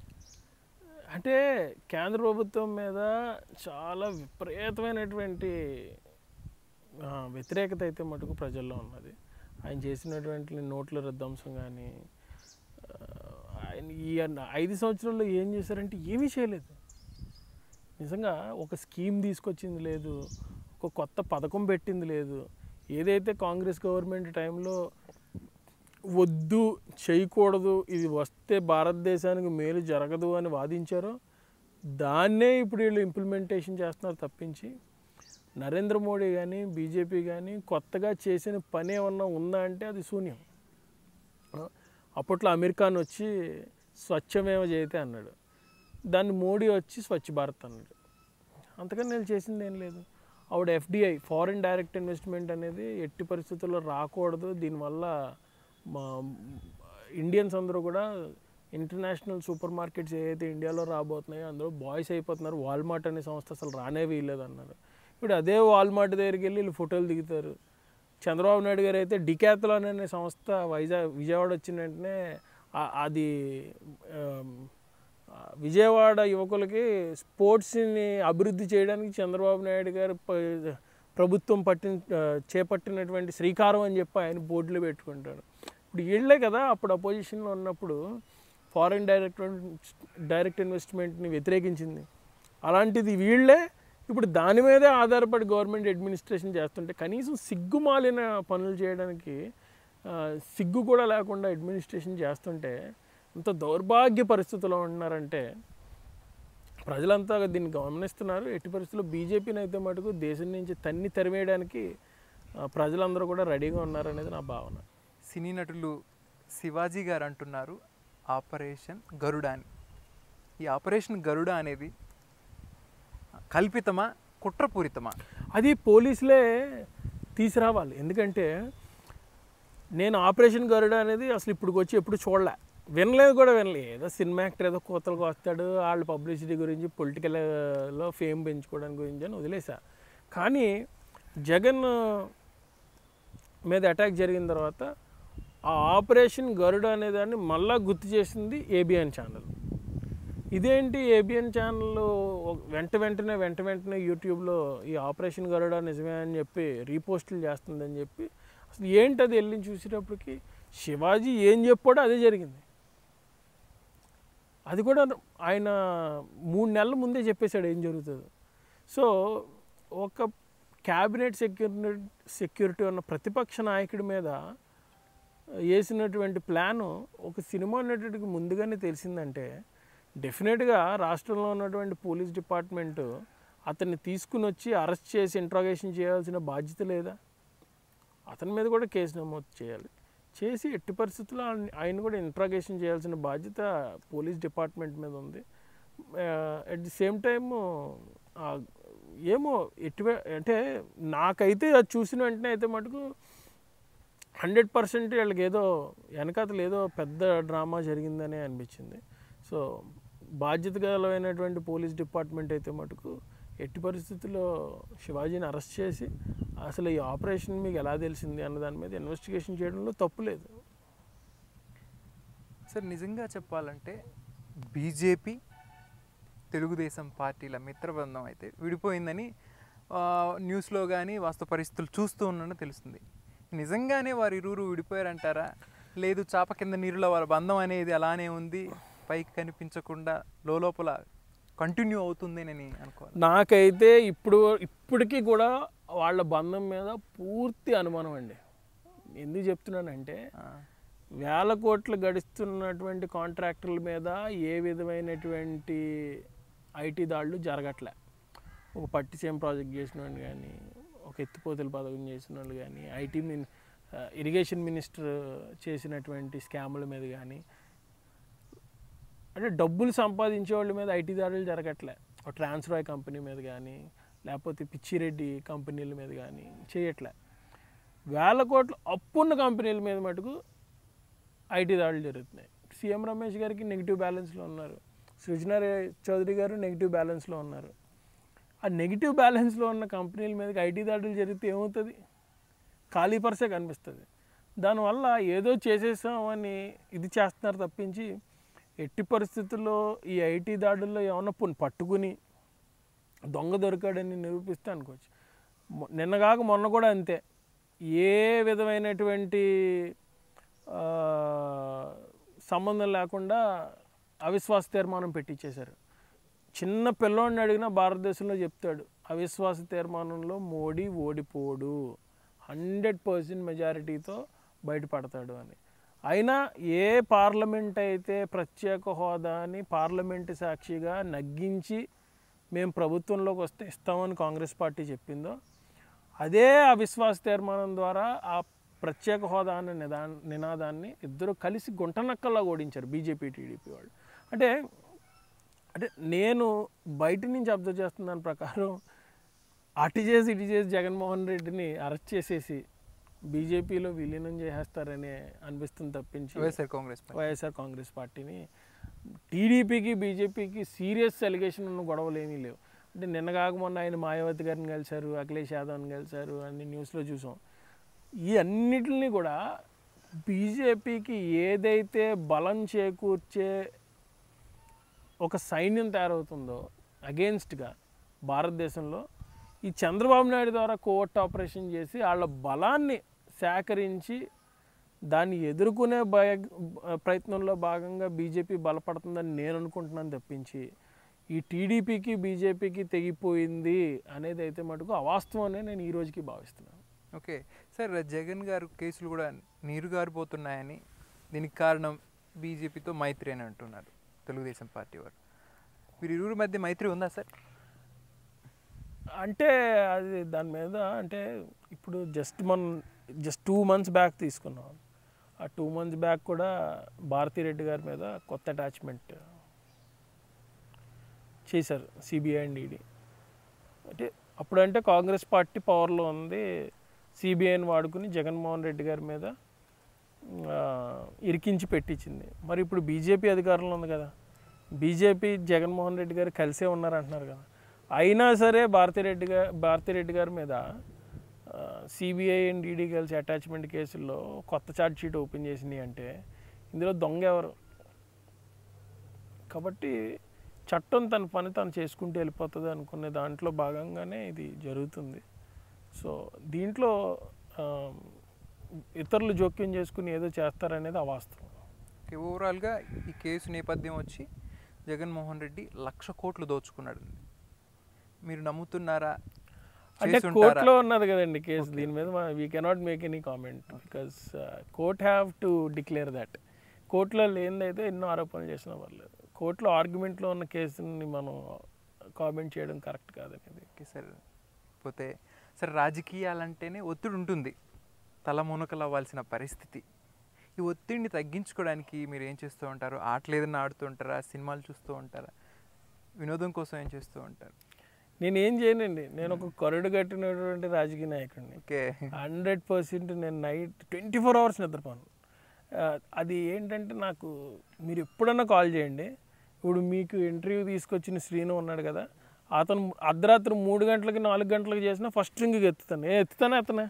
అంటే కేంద్ర ప్రభుత్వం మీద చాలా విపరీతమైనటువంటి ఆ, వ్యతిరేకత అయితే మటుకు ప్రజల్లో ఉన్నది ఆయన చేసినటువంటి నోట్ల రద్దంశం కానీ ఆయన ఈ అన్న- ఐదు సంవత్సరాల్లో ఏం చేశారంటే ఏమీ చేయలేదు నిజంగా ఒక స్కీమ్ తీసుకొచ్చింది లేదు ఒక కొత్త పథకం పెట్టింది లేదు ఏదైతే కాంగ్రెస్ గవర్నమెంట్ టైంలో వద్దు చేయకూడదు ఇది వస్తే భారతదేశానికి మేలు జరగదు అని వాదించారో దాన్నే ఇప్పుడు వీళ్ళు ఇంప్లిమెంటేషన్ చేస్తున్నారు తప్పించి నరేంద్ర మోడీ కానీ బీజేపీ కానీ కొత్తగా చేసిన పని ఏమన్నా ఉందా అంటే అది శూన్యం ఆ, అప్పట్లో అమీర్ ఖాన్ వచ్చి స్వచ్ఛమేవ జయతే అన్నాడు దాన్ని మోడీ వచ్చి స్వచ్ఛ భారత్ అన్నాడు అంతకని నేను చేసింది ఏం లేదు ఆవిడ ఎఫ్డిఐ ఫారిన్ డైరెక్ట్ ఇన్వెస్ట్మెంట్ అనేది ఎట్టి పరిస్థితుల్లో రాకూడదు దీనివల్ల మా ఇండియన్స్ అందరూ కూడా ఇంటర్నేషనల్ సూపర్ మార్కెట్స్ ఏవైతే ఇండియాలో రాబోతున్నాయో అందులో బాయ్స్ అయిపోతున్నారు వాల్మార్ట్ అనే సంస్థ అసలు రానే వీయలేదు అన్నారు ఇప్పుడు అదే వాల్మార్ట్ దగ్గరికి వెళ్ళి వీళ్ళు ఫోటోలు దిగుతారు చంద్రబాబు నాయుడు గారు అయితే డికాత్లాన్ అనే సంస్థ వైజాగ్ విజయవాడ వచ్చిన వెంటనే ఆ- అది ఆమ్, ఆ, విజయవాడ యువకులకి స్పోర్ట్స్ని అభివృద్ధి చేయడానికి చంద్రబాబు నాయుడు గారు ప- ప్రభుత్వం పట్టిన ఆ, చేపట్టినటువంటి శ్రీకారం అని చెప్పి ఆయన బోర్డులో పెట్టుకుంటాడు ఇప్పుడు వీళ్ళే కదా అప్పుడు అపోజిషన్లో ఉన్నప్పుడు ఫారిన్ డైరెక్ట్ డైరెక్ట్ ఇన్వెస్ట్మెంట్ని వ్యతిరేకించింది అలాంటిది వీళ్ళే ఇప్పుడు దాని మీదే ఆధారపడి గవర్నమెంట్ అడ్మినిస్ట్రేషన్ చేస్తుంటే కనీసం సిగ్గుమాలిన పనులు చేయడానికి ఆ, సిగ్గు కూడా లేకుండా అడ్మినిస్ట్రేషన్ చేస్తుంటే ఇంత దౌర్భాగ్య పరిస్థితిలో ఉన్నారంటే ప్రజలంతా దీన్ని గమనిస్తున్నారు ఎట్టి పరిస్థితుల్లో బీజేపీని అయితే మటుకు దేశం నుంచి తన్ని తరివేయడానికి ఆ, ప్రజలందరూ కూడా రెడీగా ఉన్నారనేది నా భావన సినీ నటులు శివాజీ గారు అంటున్నారు ఆపరేషన్ గరుడ అని ఈ ఆపరేషన్ గరుడ అనేది కల్పితమా కుట్రపూరితమా అది పోలీసులే తీసుకురావాలి ఎందుకంటే నేను ఆపరేషన్ గరుడ అనేది అసలు ఇప్పుడు వచ్చి ఎప్పుడు చూడలే వినలేదు కూడా వినలేదు ఏదో సినిమా యాక్టర్ ఏదో కోతలకు వస్తాడు వాళ్ళ పబ్లిసిటీ గురించి పొలిటికల్లో ఫేమ్ పెంచుకోవడానికి గురించి అని వదిలేసా కానీ జగన్ మీద అటాక్ జరిగిన తర్వాత ఆ ఆపరేషన్ గరుడ అనే దాన్ని మళ్ళా గుర్తు చేసింది ఏబిఎన్ ఛానల్ ఇదేంటి ఏబిఎన్ ఛానల్ వెంట వెంటనే వెంట వెంటనే యూట్యూబ్లో ఈ ఆపరేషన్ గరుడ నిజమే అని చెప్పి రీపోస్టులు చేస్తుందని చెప్పి అసలు ఏంటి అది వెళ్ళి చూసేటప్పటికి శివాజీ ఏం చెప్పాడో అదే జరిగింది అది కూడా ఆయన మూడు నెలల ముందే చెప్పేశాడు ఏం జరుగుతుందో సో ఒక క్యాబినెట్ సెక్యూరిటీ సెక్యూరిటీ ఉన్న ప్రతిపక్ష నాయకుడి మీద వేసినటువంటి ప్లాను ఒక సినిమా నటుడికి ముందుగానే తెలిసిందంటే డెఫినెట్గా రాష్ట్రంలో ఉన్నటువంటి పోలీస్ డిపార్ట్మెంటు అతన్ని తీసుకుని వచ్చి అరెస్ట్ చేసి ఇంట్రాగేషన్ చేయాల్సిన బాధ్యత లేదా అతని మీద కూడా కేసు నమోదు చేయాలి చేసి ఎట్టి పరిస్థితుల్లో ఆయన- ఆయన కూడా ఇంట్రాగేషన్ చేయాల్సిన బాధ్యత పోలీస్ డిపార్ట్మెంట్ మీద ఉంది అట్ ది సేమ్ టైమ్ ఏమో ఎట్టి అంటే నాకైతే అది చూసిన వెంటనే అయితే మటుకు హండ్రెడ్ పర్సెంట్ వీళ్ళకి ఏదో వెనకాతలు ఏదో పెద్ద డ్రామా జరిగిందనే అనిపించింది సో బాధ్యత గలమైనటువంటి పోలీస్ డిపార్ట్మెంట్ అయితే మటుకు ఎట్టి పరిస్థితుల్లో శివాజీని అరెస్ట్ చేసి అసలు ఈ ఆపరేషన్ మీకు ఎలా తెలిసింది అన్న దాని మీద ఇన్వెస్టిగేషన్ చేయడంలో తప్పు లేదు సార్ నిజంగా చెప్పాలంటే బీజేపీ తెలుగుదేశం పార్టీల మిత్రబృందం అయితే విడిపోయిందని ఆ, న్యూస్లో కానీ వాస్తవ పరిస్థితులు చూస్తూ ఉన్నానని తెలుస్తుంది నిజంగానే వారు ఇరువురు విడిపోయారంటారా లేదు చాప కింద నీరులో వారి బంధం అనేది అలానే ఉంది పైకి కనిపించకుండా లోపల కంటిన్యూ అవుతుందేనని అనుకోవాలి నాకైతే ఇప్పుడు ఇప్పటికీ కూడా వాళ్ళ బంధం మీద పూర్తి అనుమానం అండి ఎందుకు చెప్తున్నానంటే ఆ, వేల కోట్లు గడిస్తున్నటువంటి కాంట్రాక్టర్ల మీద ఏ విధమైనటువంటి ఐటీ దాడులు జరగట్లే ఒక పట్టి సేమ్ ప్రాజెక్ట్ చేసిన వాళ్ళు కానీ ఒక ఎత్తిపోతల పథకం చేసిన వాళ్ళు కానీ ఐటీ మిన్ ఇరిగేషన్ మినిస్టర్ చేసినటువంటి స్కాముల మీద కానీ అంటే డబ్బులు సంపాదించే వాళ్ళ మీద ఐటీ దాడులు జరగట్లే ఒక ట్రాన్స్రాయ్ కంపెనీ మీద కానీ లేకపోతే పిచ్చిరెడ్డి కంపెనీల మీద కానీ చేయట్లే వేల కోట్ల అప్పున్న కంపెనీల మీద మటుకు ఐటీ దాడులు జరుగుతున్నాయి సీఎం రమేష్ గారికి నెగిటివ్ బ్యాలెన్స్లో ఉన్నారు సృజనా రే- చౌదరి గారు నెగిటివ్ బ్యాలెన్స్లో ఉన్నారు ఆ నెగిటివ్ బ్యాలెన్స్లో ఉన్న కంపెనీల మీదకి ఐటీ దాడులు జరిగితే ఏమవుతుంది ఖాళీ పర్సే కనిపిస్తుంది దానివల్ల ఏదో చేసేసామని ఇది చేస్తున్నారు తప్పించి ఎట్టి పరిస్థితుల్లో ఈ ఐటీ దాడుల్లో ఏమన్నా పున్ పట్టుకుని దొంగ దొరికాడని నిరూపిస్తే అనుకోవచ్చు మొ- నిన్నగాక మొన్న కూడా అంతే ఏ విధమైనటువంటి ఆ, సంబంధం లేకుండా అవిశ్వాస తీర్మానం పెట్టించేశారు చిన్న పిల్లోడిని అడిగినా భారతదేశంలో చెప్తాడు అవిశ్వాస తీర్మానంలో మోడీ ఓడిపోడు హండ్రెడ్ పర్సెంట్ మెజారిటీతో బయటపడతాడు అని అయినా ఏ పార్లమెంట్ అయితే ప్రత్యేక హోదాని పార్లమెంట్ సాక్షిగా నగ్గించి మేము ప్రభుత్వంలోకి వస్తే ఇస్తామని కాంగ్రెస్ పార్టీ చెప్పిందో అదే అవిశ్వాస తీర్మానం ద్వారా ఆ ప్రత్యేక హోదా అనే నిదా నినాదాన్ని ఇద్దరు కలిసి గుంటనక్కల్లా ఓడించారు బీజేపీ టీడీపీ వాళ్ళు అంటే అంటే నేను బయట నుంచి అబ్జర్వ్ చేస్తున్న దాని ప్రకారం అటు చేసి ఇటు చేసి జగన్మోహన్ రెడ్డిని అరెస్ట్ చేసేసి బీజేపీలో విలీనం చేసేస్తారని అనిపిస్తుంది తప్పించి YSR Congress party YSR Congress పార్టీని టీడీపీకి బీజేపీకి సీరియస్ ఎలిగేషన్ ఉన్న గొడవలు ఏమీ లేవు అంటే నిన్న కాక మొన్న ఆయన మాయావతి గారిని కలిశారు అఖిలేష్ యాదవ్ని కలిశారు అన్ని న్యూస్లో చూసాం ఈ అన్నిటిని కూడా బీజేపీకి ఏదైతే బలం చేకూర్చే ఒక సైన్యం తయారవుతుందో అగేన్స్ట్గా భారతదేశంలో ఈ చంద్రబాబు నాయుడు ద్వారా కోర్ట్ ఆపరేషన్ చేసి వాళ్ళ బలాన్ని సేకరించి దాన్ని ఎదుర్కొనే భయ ప్రయత్నంలో భాగంగా బీజేపీ బలపడుతుందని నేను అనుకుంటున్నాను తప్పించి ఈ టీడీపీకి బీజేపీకి తెగిపోయింది అనేది అయితే మటుకు అవాస్తవం అనే నేను ఈ రోజుకి భావిస్తున్నాను ఓకే సార్ జగన్ గారు కేసులు కూడా నీరు గారిపోతున్నాయని దీనికి కారణం బీజేపీతో మైత్రి అని అంటున్నారు తెలుగుదేశం పార్టీ వారు మీరు ఇరువురి మధ్య మైత్రి ఉందా సార్ అంటే అది దాని మీద అంటే ఇప్పుడు జస్ట్ మనం జస్ట్ టూ మంత్స్ బ్యాక్ తీసుకున్నాం ఆ టూ మంత్స్ బ్యాక్ కూడా భారతిరెడ్డి గారి మీద కొత్త అటాచ్మెంట్ చేశారు సిబిఐ అండ్ ఈడీ అంటే అప్పుడంటే కాంగ్రెస్ పార్టీ పవర్లో ఉంది సిబిఐని వాడుకుని జగన్మోహన్ రెడ్డి గారి మీద ఆ, ఇరికించి పెట్టించింది మరి ఇప్పుడు బీజేపీ అధికారంలో ఉంది కదా బీజేపీ జగన్మోహన్ రెడ్డి గారు కలిసే ఉన్నారంటున్నారు కదా అయినా సరే భారతిరెడ్డి గారు భారతిరెడ్డి గారి మీద సిబిఐ అండ్ ఈడీ కలిసి అటాచ్మెంట్ కేసుల్లో కొత్త ఛార్జ్ షీట్ ఓపెన్ చేసినాయి అంటే ఇందులో దొంగ ఎవరు కాబట్టి చట్టం తన పని తను చేసుకుంటూ వెళ్ళిపోతుంది అనుకునే దాంట్లో భాగంగానే ఇది జరుగుతుంది సో దీంట్లో ఆ, ఇతరులు జోక్యం చేసుకుని ఏదో చేస్తారనేది అవాస్తవం ఓకే ఓవరాల్గా ఈ కేసు నేపథ్యం వచ్చి జగన్మోహన్ రెడ్డి లక్ష కోట్లు దోచుకున్నాడు మీరు నమ్ముతున్నారా అంటే చేసుంటారా? కోర్టులో ఉన్నది కదండి కేసు దీని మీద we cannot make any comment because court have to declare that కోర్టులో లేనిదైతే ఎన్నో ఆరోపణలు చేసినా పర్లేదు కోర్టులో ఆర్గ్యుమెంట్లో ఉన్న కేసుని మనం కామెంట్ చేయడం కరెక్ట్ కాదనేది ఓకే సార్ పోతే సార్ రాజకీయాలంటేనే ఒత్తిడి ఉంటుంది తల మునకలు అవ్వాల్సిన పరిస్థితి ఈ ఒత్తిడిని తగ్గించుకోవడానికి మీరు ఏం చేస్తూ ఉంటారు ఆటలు ఏదైనా ఆడుతూ ఉంటారా సినిమాలు చూస్తూ ఉంటారా వినోదం కోసం ఏం చేస్తూ ఉంటారు నేను ఏం చేయనండి నేను ఒక కరుడు కట్టినటువంటి రాజకీయ నాయకుడిని ఓకే హండ్రెడ్ పర్సెంట్ నేను నైట్ ట్వంటీ ఫోర్ అవర్స్ నిద్రపోను ఆ, అది ఏంటంటే నాకు మీరు ఎప్పుడన్నా కాల్ చేయండి ఇప్పుడు మీకు ఇంటర్వ్యూ తీసుకొచ్చిన శ్రీను ఉన్నాడు కదా అతను అర్ధరాత్రి మూడు గంటలకి నాలుగు గంటలకి చేసినా ఫస్ట్ రింగ్కి ఎత్తుతాను ఏ ఎత్తుతానే అతనే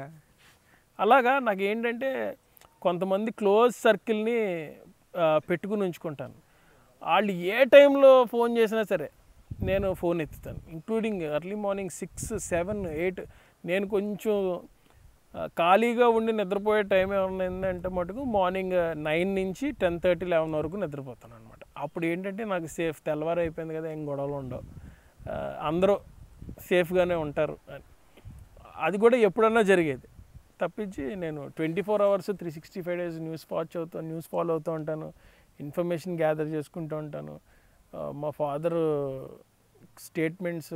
అలాగా నాకు ఏంటంటే కొంతమంది క్లోజ్ సర్కిల్ని ఆ, పెట్టుకుని ఉంచుకుంటాను వాళ్ళు ఏ టైంలో ఫోన్ చేసినా సరే నేను ఫోన్ ఎత్తుతాను including early morning six seven eight నేను కొంచెం ఆ, ఖాళీగా ఉండి నిద్రపోయే టైం ఏమన్నా ఏంటంటే మటుకు మార్నింగ్ నైన్ నుంచి టెన్ థర్టీ లెవెన్ వరకు నిద్రపోతాను అనమాట అప్పుడు ఏంటంటే నాకు సేఫ్ తెల్లవారు అయిపోయింది కదా ఏం గొడవలు ఉండవు ఆ, అందరూ సేఫ్గానే ఉంటారు అని అది కూడా ఎప్పుడన్నా జరిగేది తప్పించి నేను twenty four hours three sixty five days news watch అవుతాను న్యూస్ ఫాలో అవుతూ ఉంటాను ఇన్ఫర్మేషన్ గ్యాదర్ చేసుకుంటూ ఉంటాను ఆ, మా ఫాదర్ స్టేట్మెంట్స్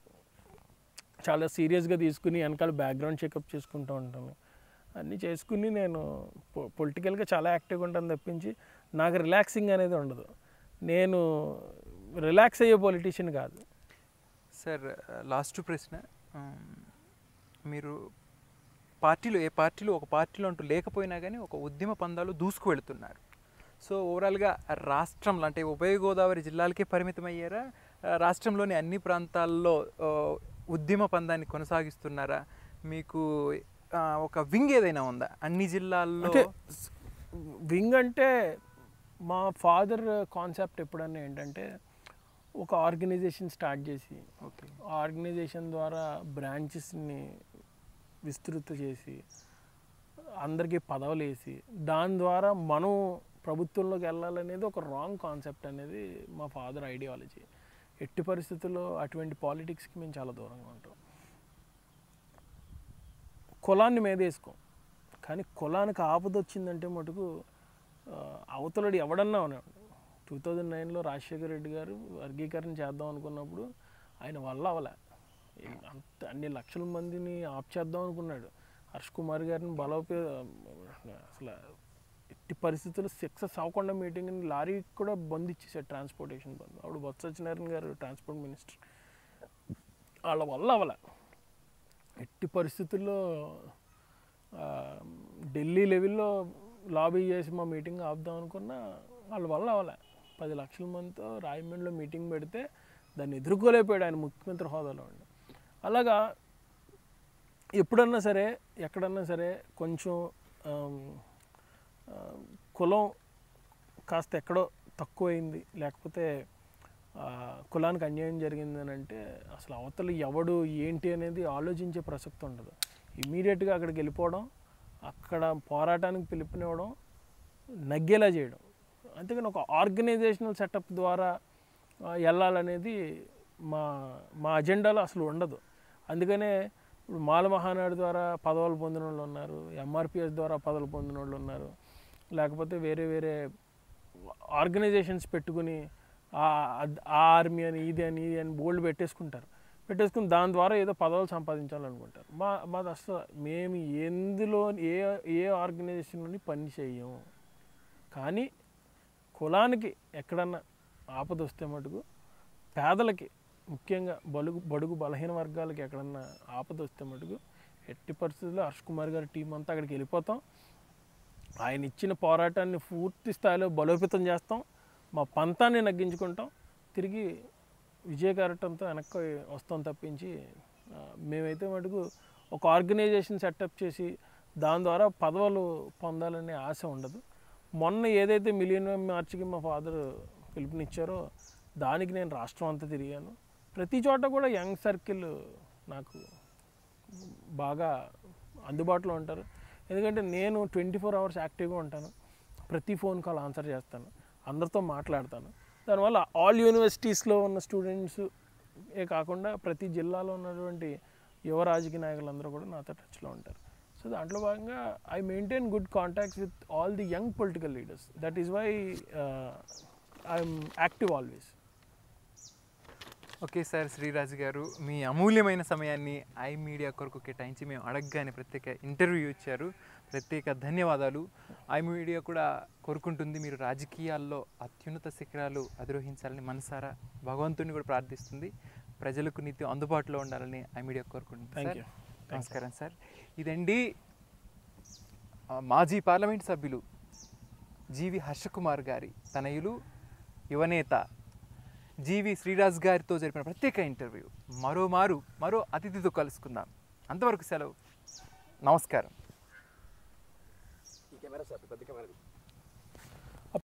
చాలా సీరియస్గా తీసుకుని వెనకాల బ్యాక్గ్రౌండ్ చెకప్ చేసుకుంటూ ఉంటాను అన్నీ చేసుకుని నేను పొలిటికల్గా చాలా యాక్టివ్గా ఉంటాను తప్పించి నాకు రిలాక్సింగ్ అనేది ఉండదు నేను రిలాక్స్ అయ్యే పొలిటీషియన్ కాదు సార్ లాస్ట్ ప్రశ్న ఉమ్, మీరు పార్టీలో ఏ పార్టీలో ఒక పార్టీలో అంటూ లేకపోయినా కానీ ఒక ఉద్యమ పందాలు దూసుకు వెళుతున్నారు సో ఓవరాల్గా రాష్ట్రంలో అంటే ఉభయ గోదావరి జిల్లాలకే పరిమితం అయ్యారా ఆ, రాష్ట్రంలోని అన్ని ప్రాంతాల్లో ఆ, ఉద్యమ పందాన్ని కొనసాగిస్తున్నారా మీకు ఆ, ఒక వింగ్ ఏదైనా ఉందా అన్ని జిల్లాల్లో అంటే వింగ్ అంటే మా ఫాదర్ కాన్సెప్ట్ ఎప్పుడన్నా ఏంటంటే ఒక ఆర్గనైజేషన్ స్టార్ట్ చేసి ఓకే ఆ ఆర్గనైజేషన్ ద్వారా బ్రాంచెస్ని విస్తృత చేసి అందరికీ పదవులు వేసి దాని ద్వారా మనం ప్రభుత్వంలోకి వెళ్ళాలనేది ఒక రాంగ్ కాన్సెప్ట్ అనేది మా ఫాదర్ ఐడియాలజీ ఎట్టి పరిస్థితుల్లో అటువంటి పాలిటిక్స్కి మేము చాలా దూరంగా ఉంటాం కులాన్ని మేదేసుకోం కానీ కులానికి ఆపద వచ్చిందంటే మటుకు ఆ, అవతలడు ఎవడన్నా ఉన్నాడు టూ థౌజండ్ నైన్లో రాజశేఖర రెడ్డి గారు వర్గీకరణ చేద్దాం అనుకున్నప్పుడు ఆయన వల్ల అవలే అంత అన్ని లక్షల మందిని ఆప్ చేద్దాం అనుకున్నాడు హర్ష్ కుమార్ గారిని బలోపే అసలు ఎట్టి పరిస్థితుల్లో సక్సెస్ అవ్వకుండా మీటింగ్ లారీకి కూడా బంద్ ఇచ్చేసాడు ట్రాన్స్పోర్టేషన్ బంద్ అప్పుడు బొత్స సత్యనారాయణ గారు ట్రాన్స్పోర్ట్ మినిస్టర్ వాళ్ళ వల్ల అవలే ఎట్టి పరిస్థితుల్లో ఆ, ఢిల్లీ లెవెల్లో లాబీ చేసి మా మీటింగ్ ఆపుదాం అనుకున్నా వాళ్ళ వల్ల అవలే పది లక్షల మందితో రాయమండ్రిలో మీటింగ్ పెడితే దాన్ని ఎదుర్కోలేకపోయాడు ఆయన ముఖ్యమంత్రి హోదాలో ఉండి అలాగా ఎప్పుడన్నా సరే ఎక్కడన్నా సరే కొంచెం ఆమ్, ఆ, కులం కాస్త ఎక్కడో తక్కువైంది లేకపోతే ఆ, కులానికి అన్యాయం జరిగింది అని అంటే అసలు అవతల ఎవడు ఏంటి అనేది ఆలోచించే ప్రసక్తి ఉండదు ఇమీడియట్గా అక్కడికి వెళ్ళిపోవడం అక్కడ పోరాటానికి పిలుపునివ్వడం నగ్గేలా చేయడం అంతేగాని ఒక ఆర్గనైజేషనల్ సెటప్ ద్వారా ఆ, వెళ్ళాలనేది మా మా అజెండాలో అసలు ఉండదు అందుకనే ఇప్పుడు మాల మహానాడు ద్వారా పదవులు పొందిన వాళ్ళు ఉన్నారు ఎంఆర్పిఎస్ ద్వారా పదవులు పొందిన వాళ్ళు ఉన్నారు లేకపోతే వేరే వేరే ఆర్గనైజేషన్స్ పెట్టుకుని ఆ అద్- ఆ ఆర్మీ అని ఇది అని ఇది అని బోల్డ్ పెట్టేసుకుంటారు పెట్టేసుకుని దాని ద్వారా ఏదో పదవులు సంపాదించాలనుకుంటారు మా మాది అసలు మేము ఎందులో ఏ ఏ ఆర్గనైజేషన్లోని పని చేయము కానీ కులానికి ఎక్కడన్నా ఆపద వస్తే మటుకు పేదలకి ముఖ్యంగా బలుగు బడుగు బలహీన వర్గాలకి ఎక్కడన్నా ఆపద వస్తే మటుకు ఎట్టి పరిస్థితుల్లో హర్ష్ కుమార్ గారి టీం అంతా అక్కడికి వెళ్ళిపోతాం ఆయన ఇచ్చిన పోరాటాన్ని పూర్తి స్థాయిలో బలోపేతం చేస్తాం మా పంతాన్ని నగ్గించుకుంటాం తిరిగి విజయకారటంతో వెనక్కి వస్తాం తప్పించి ఆ, మేమైతే మటుకు ఒక ఆర్గనైజేషన్ సెటప్ చేసి దాని ద్వారా పదవులు పొందాలనే ఆశ ఉండదు మొన్న ఏదైతే మిలియన్ మార్చికి మా ఫాదర్ పిలుపునిచ్చారో దానికి నేను రాష్ట్రం అంతా తిరిగాను ప్రతి చోట కూడా యంగ్ సర్కిల్ నాకు బాగా అందుబాటులో ఉంటారు ఎందుకంటే నేను ట్వంటీ ఫోర్ అవర్స్ యాక్టివ్గా ఉంటాను ప్రతి ఫోన్ కాల్ ఆన్సర్ చేస్తాను అందరితో మాట్లాడతాను దానివల్ల ఆల్ యూనివర్సిటీస్లో ఉన్న స్టూడెంట్స్ ఏ కాకుండా ప్రతి జిల్లాలో ఉన్నటువంటి యువ రాజకీయ నాయకులందరూ కూడా నాతో టచ్లో ఉంటారు సో దాంట్లో భాగంగా I maintain good contacts with all the young political leaders that is why I'm active always okay sir Sriraju garu మీ అమూల్యమైన సమయాన్ని ఐ మీడియా కొరకు కేటాయించి మేము అడగగానే ప్రత్యేక ఇంటర్వ్యూ ఇచ్చారు ప్రత్యేక ధన్యవాదాలు ఐ మీడియా కూడా కోరుకుంటుంది మీరు రాజకీయాల్లో అత్యున్నత శిఖరాలు అధిరోహించాలని మనసారా భగవంతుని కూడా ప్రార్థిస్తుంది ప్రజలకు నిత్యం అందుబాటులో ఉండాలని ఐ మీడియా కోరుకుంటుంది Thank సార్ you. నమస్కారం సార్ ఇదండి ఆ, మాజీ పార్లమెంట్ సభ్యులు జీవి హర్షకుమార్ గారి తనయులు యువనేత జీవి శ్రీరాజ్ గారితో జరిపిన ప్రత్యేక ఇంటర్వ్యూ మరో మారు మరో అతిథితో కలుసుకుందాం అంతవరకు సెలవు నమస్కారం ఈ కెమెరా సార్ పెద్ద కెమెరా